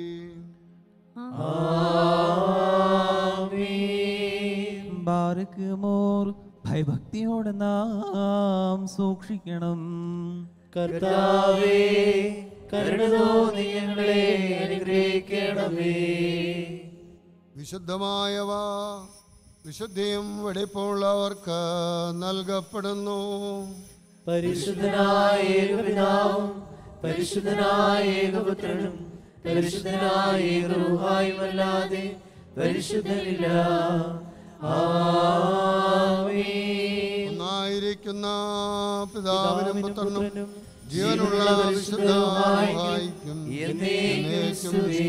ബാരക്കുമോർ ഭയഭക്തിയോടെ നാം സൂക്ഷിക്കണം കർത്താവേ കരുണ തോന്നി ഞങ്ങളെ അനുഗ്രഹിക്കണമേ വിശുദ്ധമായവ വിശുദ്ധിയും വെടിപ്പുള്ളവർക്ക് നൽകപ്പെടുന്നു പരിശുദ്ധനായ ഏകപിതാവും പരിശുദ്ധനായ ഏകപുത്രനും പരിശുദ്ധനായ ഏകറുഹായുമല്ലാതെ പരിശുദ്ധനില്ല ആമേൻ ഒന്നായിരിക്കുന്ന പിതാവിനും പുത്രനും ജീവനുള്ള വിശുദ്ധമായിരിക്കും എന്നേക്കും സ്തുതി.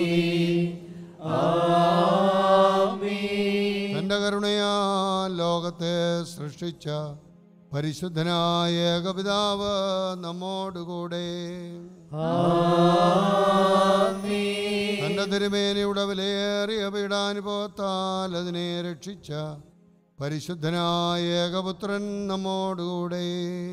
തന്റെ കരുണയാ ലോകത്തെ സൃഷ്ടിച്ച പരിശുദ്ധനായ ഏകപിതാവ് നമ്മോടുകൂടെ തന്റെ തിരുമേനിയുടെ വിലയേറിയ പീഡാനുഭവത്താൽ അതിനെ രക്ഷിച്ച പരിശുദ്ധനായ ഏകപുത്രൻ നമ്മോടുകൂടെ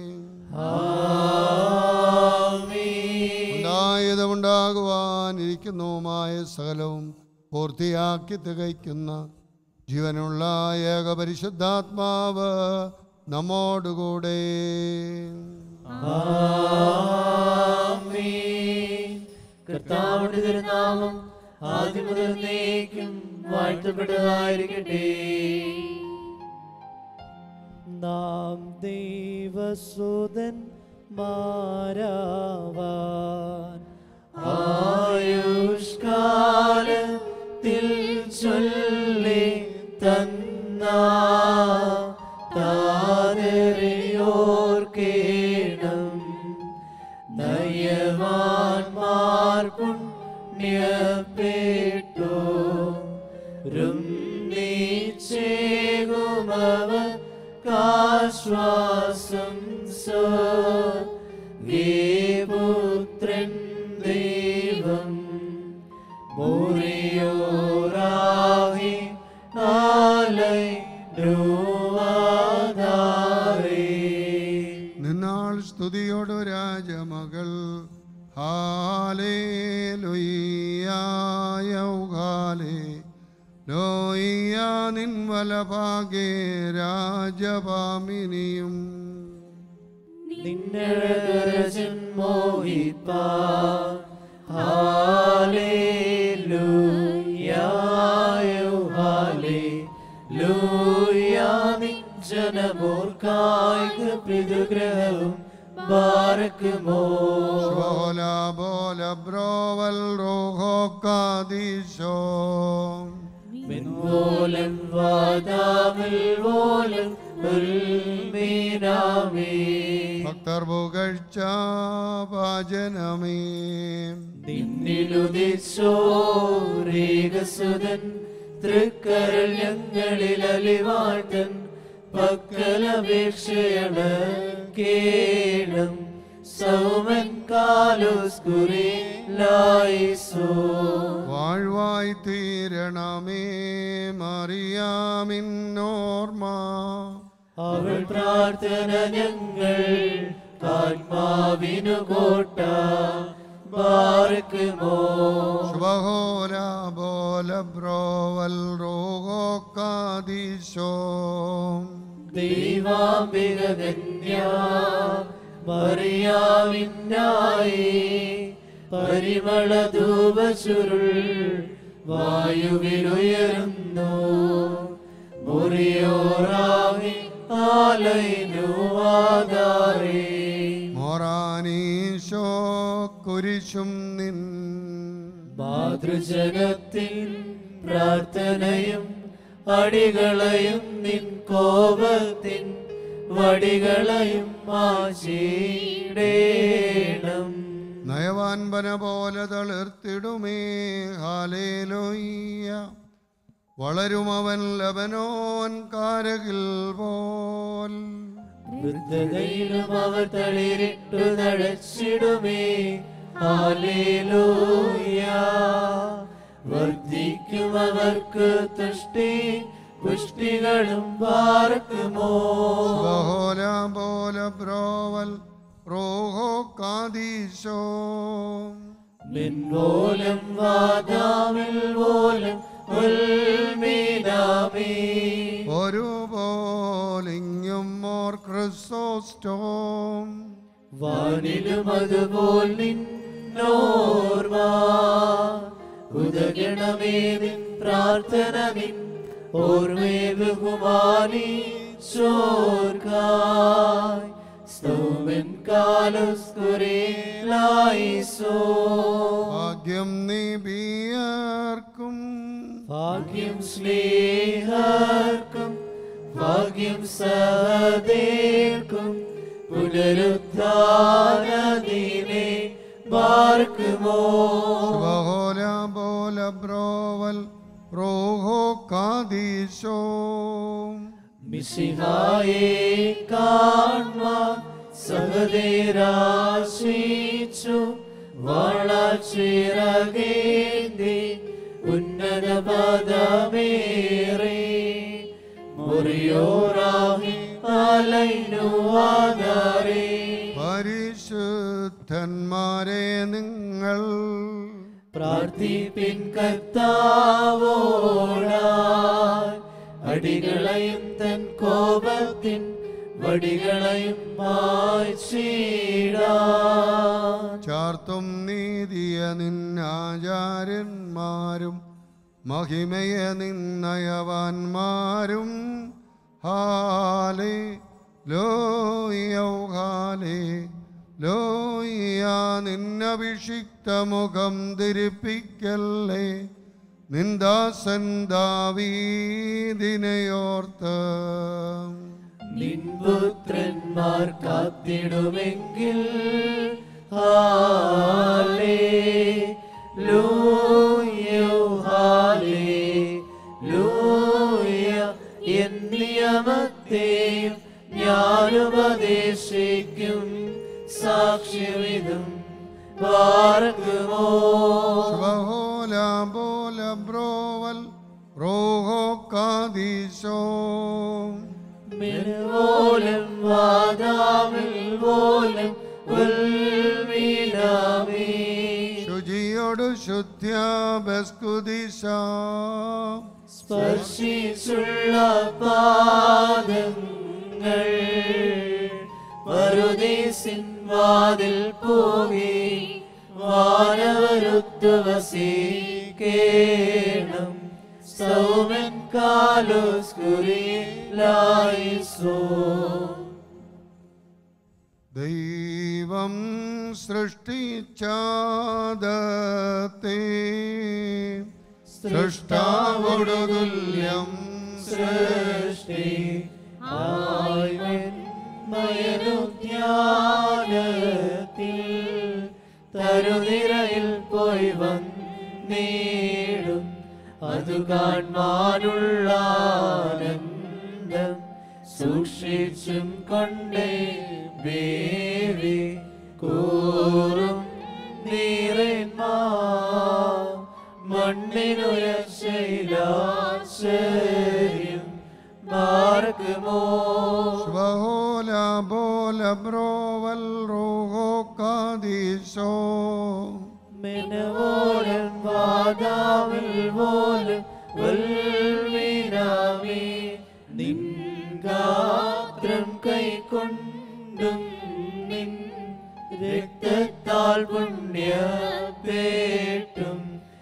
ഉണ്ടായതുമുണ്ടാകുവാനിരിക്കുന്നതുമായ സകലവും പൂർത്തിയാക്കി തികയ്ക്കുന്ന ജീവനുള്ള ഏക പരിശുദ്ധാത്മാവ് നമ്മോടുകൂടെ കർത്താവിന്റെ തിരുനാമം ആദ്യം മുതൽ നീക്കും വാഴ്ത്തപ്പെട്ടതായിരിക്കട്ടെ നാം ദൈവസുതൻ മാരാവാൻ ആയുഷ്കാലത്തിൽ ചൊല്ലി തന്ന താരയോർക്കേണം നയവാൻമാർ പുണ്യപ്പെട്ടു രുന്നീച്ചേകുമവ കാശ്വാസം സ്വപുത്രൻ ദൈവം മുറിയോറാഹി ആലൈ ദ്രുവാധാരേ നിന്നാൾ സ്തുതിയോടു രാജമകൾ ഹാലേ ലൊയ്യായൗഹാലേ ലോയ്യ നിൻവലഭാഗേ രാജപാമിനിയും നിന്നഴകരജൻ മോഹിപ്പാ ഹാലേലൂയായോ ഹാലേലൂയാ നിൻ ജനമോർക്കായി പിതൃഗ്രഹവും ബാരക്കുമോ ശോല ബോല ബ്രോവൽ റോഹോ കാദീശോ മിൻവോലൻ വാദാമിൽ വോലൻ ഉൽമീനാമേ ഭക്തർ പുകഴ്ച പാചനമേ നിന്നിലുദിശോരേകസുതൻ തൃക്കരൾ ഞങ്ങളിൽ അലിവാഴ്ത്തൻ പക്കലപേക്ഷയണ കേണം സൗമൻ കാലോസ്കുരേ ലായിസോ വാഴ്വായി തീരണമേ മറിയാമിന്നോർമ്മ അവൾ പ്രാർത്ഥന ഞങ്ങൾ ആത്മാവിനു കോട്ട ബാർക്കുമോ ശുഭഹോല ബോല ബ്രോവൽ റോഹോ കാദീശോ ദൈവാംബിക ധന്യ മറിയാവിന്നായി പരിമള ധൂപചുരുൾ വായുവിലുയരുന്നു മുറിയോറാവി ആലയിനു ആധാരേ മൊറാനീശോ കുരിശും നിൻ മാതൃജനത്തിൻ പ്രാർത്ഥനയും അടികളയും നിൻ കോപത്തിൻ വടികളയും മാശീടേണം നയവാൻപന പോലെ തളിർത്തിടുമേ ഹാലേലോയ്യ വളരുമവൻ ലബനോൻ കാരകിൽ പോൽ വൃദ്ധതയിലും അവർ തളിരിട്ടു തഴച്ചിടുമേ ഹാലേലൂയ വർദ്ധിക്കും അവർക്ക് തുഷ്ടി പുഷ്ടികളും പാർക്കുമോ ബഹോല പോല ബ്രോവൽ റോഹോ കാദീശോ മിൻപോലം വാദാമിൽ പോലും ഉൽമീനാമേ ഒരു പോലിങ്ങും മോർ ക്രിസോസ്റ്റോം വാനിലും അതുപോൽ നിന്നോർമ ഉദകണമേ നിൻ പ്രാർത്ഥന നിൻ ഓർമ്മേ ബഹുമാനി ചോർക്കായ് സ്തോമൻ കാലുസ്കുരേലായിസോ ഭാഗ്യം നിബിയർക്കും ഭാഗ്യം സ്നേഹർക്കും ഭാഗ്യം സഹദേർക്കും പുനരുദ്ധാനദീനെ പാർക്കുമോ ശുഭഹോല പോല ബ്രോവൽ റോഹോ കാദീശോ മിശിഹായെ കാൺമാൻ സഹദേരാശിച്ചു വളച്ചിറകേന്തി ഉന്നത പദമേറി മുറിയോറാഹി അലൈനുവാദാരേ പരിശുദ്ധന്മാരെ നിങ്ങൾ പ്രാർത്ഥിപ്പിൻ കർത്താവോടായി അടികളെയും തൻ കോപത്തിൻ വടികളെയും മായ്ച്ചിടാ ചാർത്തും നീതിയ നിന്നാചാര്യന്മാരും മഹിമയ നിന്നയവാന്മാരും ഹാലേ ലോയോ ഹാലേ ലോയ നിന്നഭിഷിക്ത മുഖം ധരിപ്പിക്കല്ലേ നിന്ദാസൻ ദാവീദിനെയോർത്ത് നിൻപുത്രന്മാർ കാത്തിടുമെങ്കിൽ ഹാലേ ലൂയോ ഹാലേ ലൂയ എന്നിയമത്തെയും ഞാനുപദേശിക്കും സാക്ഷ്യമിതും പാർക്കുമോ ശുഭഹോല പോല ബ്രോവൽ റോഹോ കാദീശോ മെരുവോലം വാദാമിൽ പോലും ഉൽവിനാമേ ശുചിയോടു ശുദ്ധ്യാബസ്കുദിശ സ്പർശിച്ചുള്ള പാദങ്ങൾ മറുദേശിൻ വാതിൽ പോകി വാനവരുദ്വസീകേണം സൗമൻ കാലോസ്കുരിലായിസോ ദൈവം സൃഷ്ടിച്ചാദത്തെ സൃഷ്ടാവോടു തുല്യം സൃഷ്ടി മയനുദ്യാനത്തിൽ തരുനിരയിൽ പോയി വന്നേടും അതു കാണാനുള്ള ആനന്ദം സൂക്ഷിച്ചും കൊണ്ടേ ബേവി കൂറും നീറന്മാ മണ്ണിനുയർച്ചയിലാശ്ചര്യം മാർഗമോ ശുഭഹോല പോല ബ്രോവൽ റോഹോ കാദീശോ മെനവോലം വാദാവിൽ പോലും വൽവിനാമേ നിൻ ഗാത്രം കൈക്കൊണ്ടും നിൻ രക്തത്താൽ പുണ്യപേട്ടും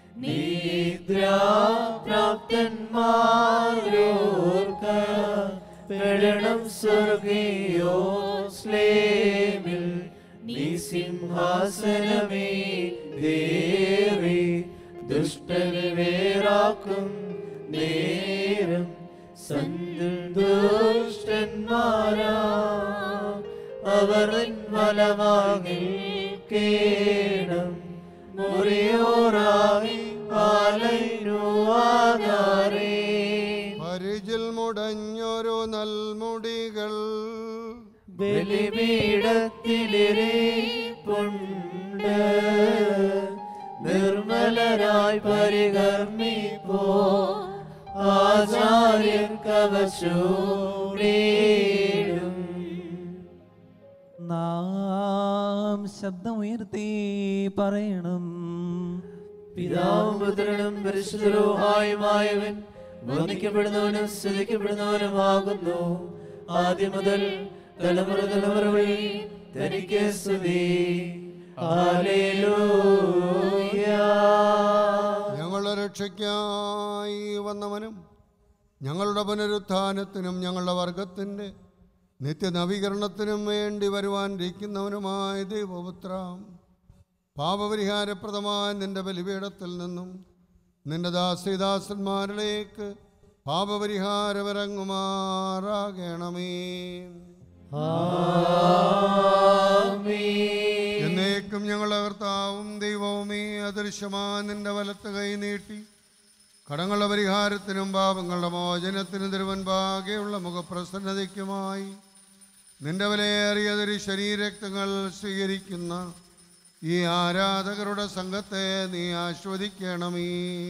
നിദ്രാപ്രാപ്തന്മാരോർക്ക പെടണം സ്വർഗീയോ സ്ലേമിൽ നീ സിംഹാസനമേ ദേവി ദുഷ്ടനെ വേറാക്കും നേരം സന്തുഷ്ടന്മാരാ അവർ വലവാങ്ങിൽ കേണം മുറിയോറായി ആലൈനുവാദാരേ പരിചിൽ മുടഞ്ഞൊരു നൽമുടികൾ ബലിപീഠത്തിലിരിപ്പുണ്ട് നിർമ്മലരായി പരികർമ്മിപ്പോ ആചാര്യൻ കവശൂടേടും നാം ശബ്ദമുയർത്തി പറയണം പിതാവും പുത്രനും പരിശുദ്ധരൂഹായുമായവൻ വന്ദിക്കപ്പെടുന്നവനും സ്തുതിക്കപ്പെടുന്നവനുമാകുന്നു ആദ്യം മുതൽ തലമുറ തലമുറ വഴി തനിക്ക് സ്തുതി ഹല്ലേലൂയ ഞങ്ങളുടെ രക്ഷയ്ക്കായി വന്നവനും ഞങ്ങളുടെ പുനരുത്ഥാനത്തിനും ഞങ്ങളുടെ വർഗത്തിൻ്റെ നിത്യനവീകരണത്തിനും വേണ്ടി വരുവാനിരിക്കുന്നവനുമായ ദൈവപുത്ര പാപപരിഹാരപ്രദമായ നിന്റെ ബലിപീഠത്തിൽ നിന്നും നിന്റെ ദാസിദാസന്മാരിലേക്ക് പാപപരിഹാരമിറങ്ങുമാറാകണമേ എന്നേക്കും ഞങ്ങളുടെ കർത്താവും ദൈവവുമേ അദൃശ്യമായ നിന്റെ വലത്ത് കൈ നീട്ടി കടങ്ങളുടെ പരിഹാരത്തിനും പാപങ്ങളുടെ മോചനത്തിനും തിരുവൻപാകെയുള്ള മുഖപ്രസന്നതയ്ക്കുമായി നിന്റെ വിലയേറിയതൊരു ശരീരക്തങ്ങൾ സ്വീകരിക്കുന്ന ഈ ആരാധകരുടെ സംഘത്തെ നീ ആസ്വദിക്കണമേ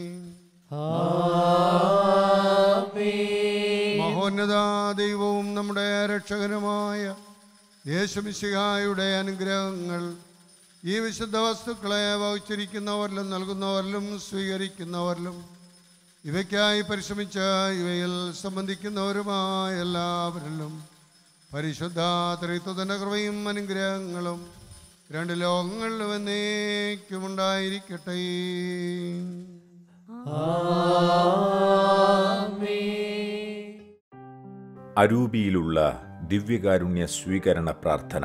മഹോന്നത ദൈവവും നമ്മുടെ രക്ഷകനുമായ യേശുമിശിഹായുടെ അനുഗ്രഹങ്ങൾ ഈ വിശുദ്ധ വസ്തുക്കളെ വഹിച്ചിരിക്കുന്നവരിലും നൽകുന്നവരിലും സ്വീകരിക്കുന്നവരിലും ഇവയ്ക്കായി പരിശ്രമിച്ച ഇവയിൽ സംബന്ധിക്കുന്നവരുമായ എല്ലാവരിലും പരിശുദ്ധ ത്രിത്വത്തിൻ്റെ കൃപയും അനുഗ്രഹങ്ങളും രണ്ട് ലോകങ്ങളിലും എന്നേക്കും ഉണ്ടായിരിക്കട്ടെ അരൂപിയിലുള്ള ദിവ്യകാരുണ്യ സ്വീകരണ പ്രാർത്ഥന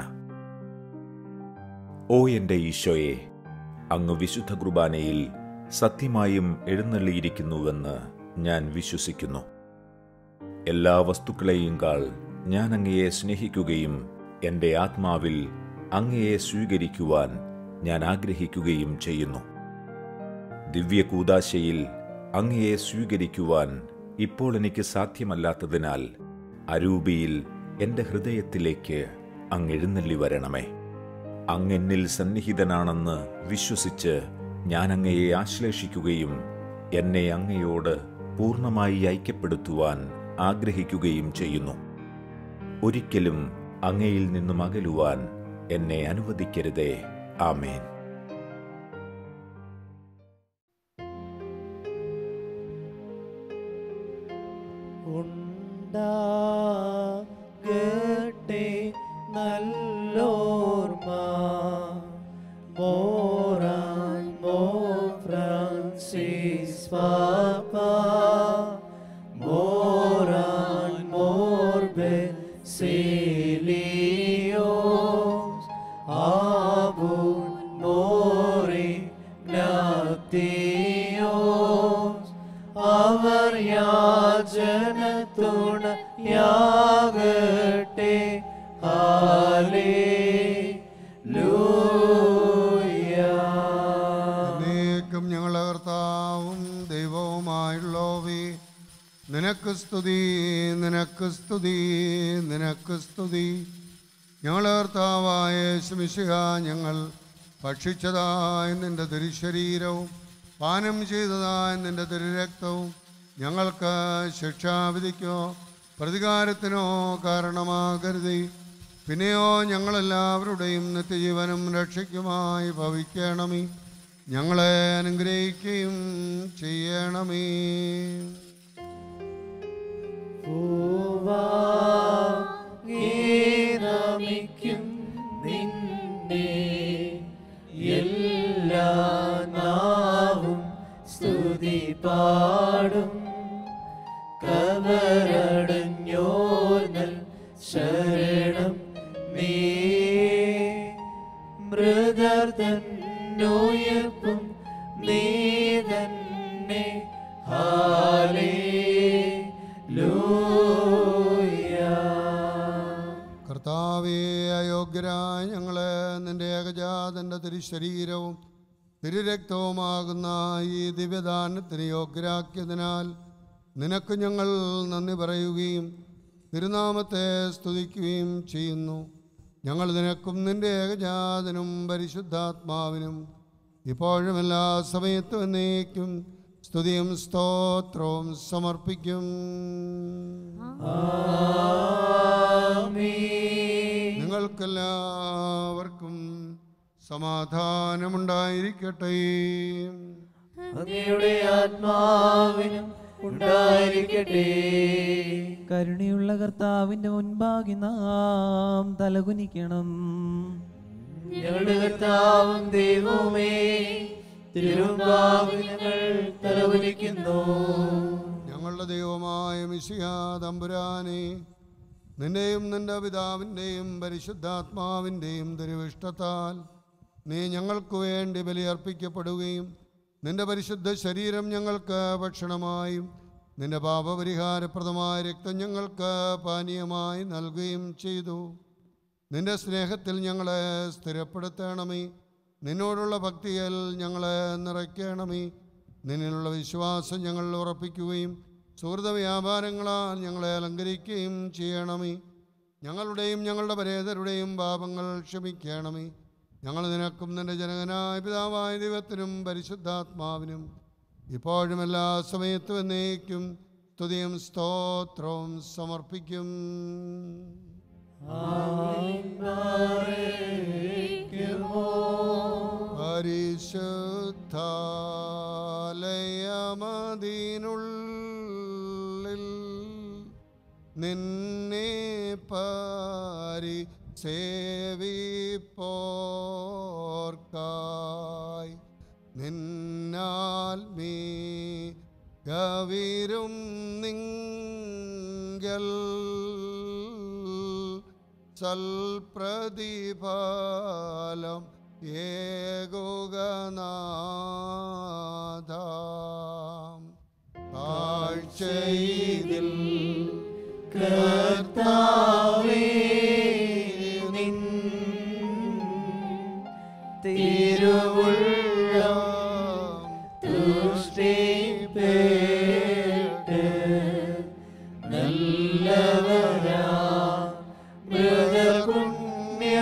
ഓ എൻ്റെ ഈശോയെ അങ്ങ് വിശുദ്ധ കുർബാനയിൽ സത്യമായും എഴുന്നള്ളിയിരിക്കുന്നുവെന്ന് ഞാൻ വിശ്വസിക്കുന്നു എല്ലാ വസ്തുക്കളെയും കാൾ ഞാൻ അങ്ങയെ സ്നേഹിക്കുകയും എൻ്റെ ആത്മാവിൽ അങ്ങയെ സ്വീകരിക്കുവാൻ ഞാൻ ആഗ്രഹിക്കുകയും ചെയ്യുന്നു ദിവ്യ കൂതാശയിൽ അങ്ങയെ സ്വീകരിക്കുവാൻ ഇപ്പോൾ എനിക്ക് സാധ്യമല്ലാത്തതിനാൽ അരൂപിയിൽ എൻ്റെ ഹൃദയത്തിലേക്ക് അങ്ങ് എഴുന്നള്ളി വരണമേ അങ്ങെന്നിൽ സന്നിഹിതനാണെന്ന് വിശ്വസിച്ച് ഞാൻ അങ്ങയെ ആശ്ലേഷിക്കുകയും എന്നെ അങ്ങയോട് പൂർണ്ണമായി ഐക്യപ്പെടുത്തുവാൻ ആഗ്രഹിക്കുകയും ചെയ്യുന്നു ഒരിക്കലും അങ്ങയിൽ നിന്നും അകലുവാൻ എന്നെ അനുവദിക്കരുതേ ആമേൻ ഉണ്ടാകട്ടെ നല്ലോർമ്മ മോറാൻ മോ ഫ്രാൻസിസ് പാപ്പ മോറാൻ മോർബെ സേലിയോസ് ആബുൻ മോറി ജ്ഞാത്തിയോസ് അവർ യാചന തുണയാകട്ടെ എന്നേക്കും ഞങ്ങളുടെ കർത്താവും ദൈവവുമായുള്ളവേ നിനക്ക് സ്തുതി നിനക്ക് സ്തുതി നിനക്ക് സ്തുതി ഞങ്ങളുടെ കർത്താവായ ശമിശിക ഞങ്ങൾ ഭക്ഷിച്ചതായ നിന്റെ തിരുശരീരവും പാനം ചെയ്തതായ നിന്റെ തിരുരക്തവും ഞങ്ങൾക്ക് ശിക്ഷാവിധിക്കോ പ്രതികാരത്തിനോ കാരണമാകരുതേ പിന്നെയോ ഞങ്ങളെല്ലാവരുടെയും നിത്യജീവനും രക്ഷയ്ക്കുമായി ഭവിക്കണമേ ഞങ്ങളെ അനുഗ്രഹിക്കുകയും ചെയ്യണമേ നമിക്കും നിന്നെ എല്ലാ നാവും സ്തുതി പാടും കവരടഞ്ഞോർന്നൽ ശരണം നീ മൃദർതൻ നോയർപ്പും നീ തന്നെ ഹാലേലൂയ കർത്താവേ അയോഗ്യരായ ഞങ്ങളെ നിന്റെ ഏകജാതന്റെ തിരുശരീരവും തിരുരക്തവുമാകുന്ന ഈ ദിവ്യദാനത്തിന് യോഗ്യരാക്കിയതിനാൽ നിനക്ക് ഞങ്ങൾ നന്ദി പറയുകയും തിരുനാമത്തെ സ്തുതിക്കുകയും ചെയ്യുന്നു ഞങ്ങൾ നിനക്കും നിന്റെ ഏകജാതനും പരിശുദ്ധാത്മാവിനും ഇപ്പോഴും എല്ലാ സമയത്തും എന്നേക്കും സ്തുതിയും സ്തോത്രവും സമർപ്പിക്കും നിങ്ങൾക്കെല്ലാവർക്കും സമാധാനമുണ്ടായിരിക്കട്ടെ അങ്ങയുടെ ആത്മാവിനും ഉണ്ടായിരിക്കട്ടെ കരുണയുള്ള കർത്താവിന്റെ മുൻപാകെ നാം തലകുനിക്കണം ഞങ്ങളുടെ കർത്താവും ദൈവവുമേ തിരുവാവ് ഞങ്ങൾ തലവലിക്കുന്നു ഞങ്ങളുടെ ദൈവമായ മിശിഹ തമ്പുരാനെ നിന്റെയും നിന്റെ പിതാവിൻ്റെയും പരിശുദ്ധാത്മാവിൻ്റെയും തിരുവിഷ്ടത്താൽ നീ ഞങ്ങൾക്ക് വേണ്ടി ബലിയർപ്പിക്കപ്പെടുകയും നിന്റെ പരിശുദ്ധ ശരീരം ഞങ്ങൾക്ക് ഭക്ഷണമായും നിന്റെ പാപപരിഹാരപ്രദമായ രക്തം ഞങ്ങൾക്ക് പാനീയമായി നൽകുകയും ചെയ്തു നിന്റെ സ്നേഹത്തിൽ ഞങ്ങളെ സ്ഥിരപ്പെടുത്തണമേ നിന്നോടുള്ള ഭക്തിയിൽ ഞങ്ങളെ നിറയ്ക്കണമേ നിന്നിലുള്ള വിശ്വാസം ഞങ്ങൾ ഉറപ്പിക്കുകയും സുഹൃത വ്യാപാരങ്ങളാൽ ഞങ്ങളെ അലങ്കരിക്കുകയും ചെയ്യണമേ ഞങ്ങളുടെയും ഞങ്ങളുടെ പരേതരുടെയും പാപങ്ങൾ ക്ഷമിക്കണമേ ഞങ്ങൾ നിനക്കും നിന്റെ ജനകനായ പിതാവായ ദൈവത്തിനും പരിശുദ്ധാത്മാവിനും ഇപ്പോഴും എല്ലാ സമയത്തും എന്നേക്കും സ്തുതിയും സ്തോത്രവും സമർപ്പിക്കും പരിശുദ്ധാലയമതിനുള്ളിൽ നിന്നെ പാരി സേവിപ്പോർക്കായി നിന്നാൽ മീ കവിരും നിങ്കൽ സൽപ്രതിഫലം ഏകുകനാഥാം താഴ്ചയിൽ കർത്താവേ നിൻ തിരുവുള്ളം തുഷ്ടിപ്പേട്ട് നല്ലവരാ മൃഗപുണ്യ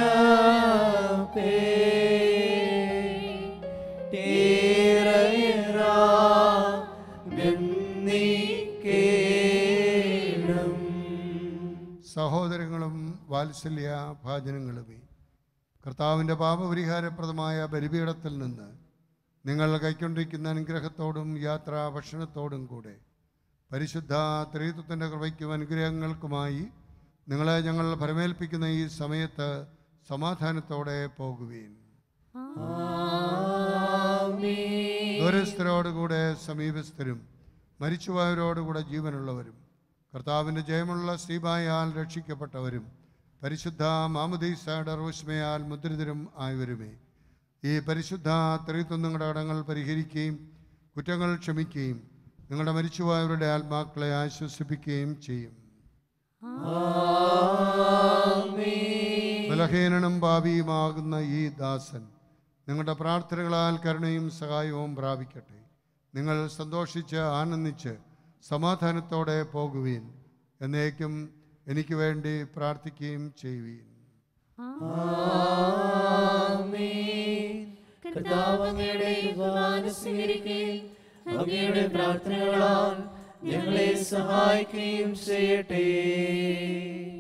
സഹോദരങ്ങളും വാത്സല്യ ഭാജനങ്ങളുമേ കർത്താവിൻ്റെ പാപപരിഹാരപ്രദമായ ബലിപീഠത്തിൽ നിന്ന് നിങ്ങൾ കൈക്കൊണ്ടിരിക്കുന്ന അനുഗ്രഹത്തോടും യാത്രാ ഭക്ഷണത്തോടും കൂടെ പരിശുദ്ധ ത്രിത്വത്തിൻ്റെ കൃപയ്ക്കും അനുഗ്രഹങ്ങൾക്കുമായി നിങ്ങളെ ഞങ്ങൾ ഫലമേൽപ്പിക്കുന്ന ഈ സമയത്ത് സമാധാനത്തോടെ പോകുവീൻ ദൂരസ്ഥരോടുകൂടെ സമീപസ്ഥരും മരിച്ചുപോയവരോടുകൂടെ ജീവനുള്ളവരും കർത്താവിൻ്റെ ജയമുള്ള ശ്രീബായാൽ രക്ഷിക്കപ്പെട്ടവരും പരിശുദ്ധ മാമുദീസയുടെ റോഷ്മയാൽ മുദ്രിതരും ആയവരുമേ ഈ പരിശുദ്ധ ത്രിത്വം നിങ്ങളുടെ കടങ്ങൾ പരിഹരിക്കുകയും കുറ്റങ്ങൾ ക്ഷമിക്കുകയും നിങ്ങളുടെ മരിച്ചുപോയവരുടെ ആത്മാക്കളെ ആശ്വസിപ്പിക്കുകയും ചെയ്യും ബലഹീനനും ഭാവിയുമാകുന്ന ഈ ദാസൻ നിങ്ങളുടെ പ്രാർത്ഥനകളാൽ കരുണയും സഹായവും പ്രാപിക്കട്ടെ നിങ്ങൾ സന്തോഷിച്ച് ആനന്ദിച്ച് സമാധാനത്തോടെ പോകുവീൻ എന്നേക്കും എനിക്ക് വേണ്ടി പ്രാർത്ഥിക്കുകയും ചെയ്യുവീൻ കർത്താവ് അങ്ങയുടെ കുർബാന സ്വീകരിക്കുകയും അങ്ങയുടെ പ്രാർത്ഥനകളാൽ ഞങ്ങളെ സഹായിക്കുകയും ചെയ്യട്ടെ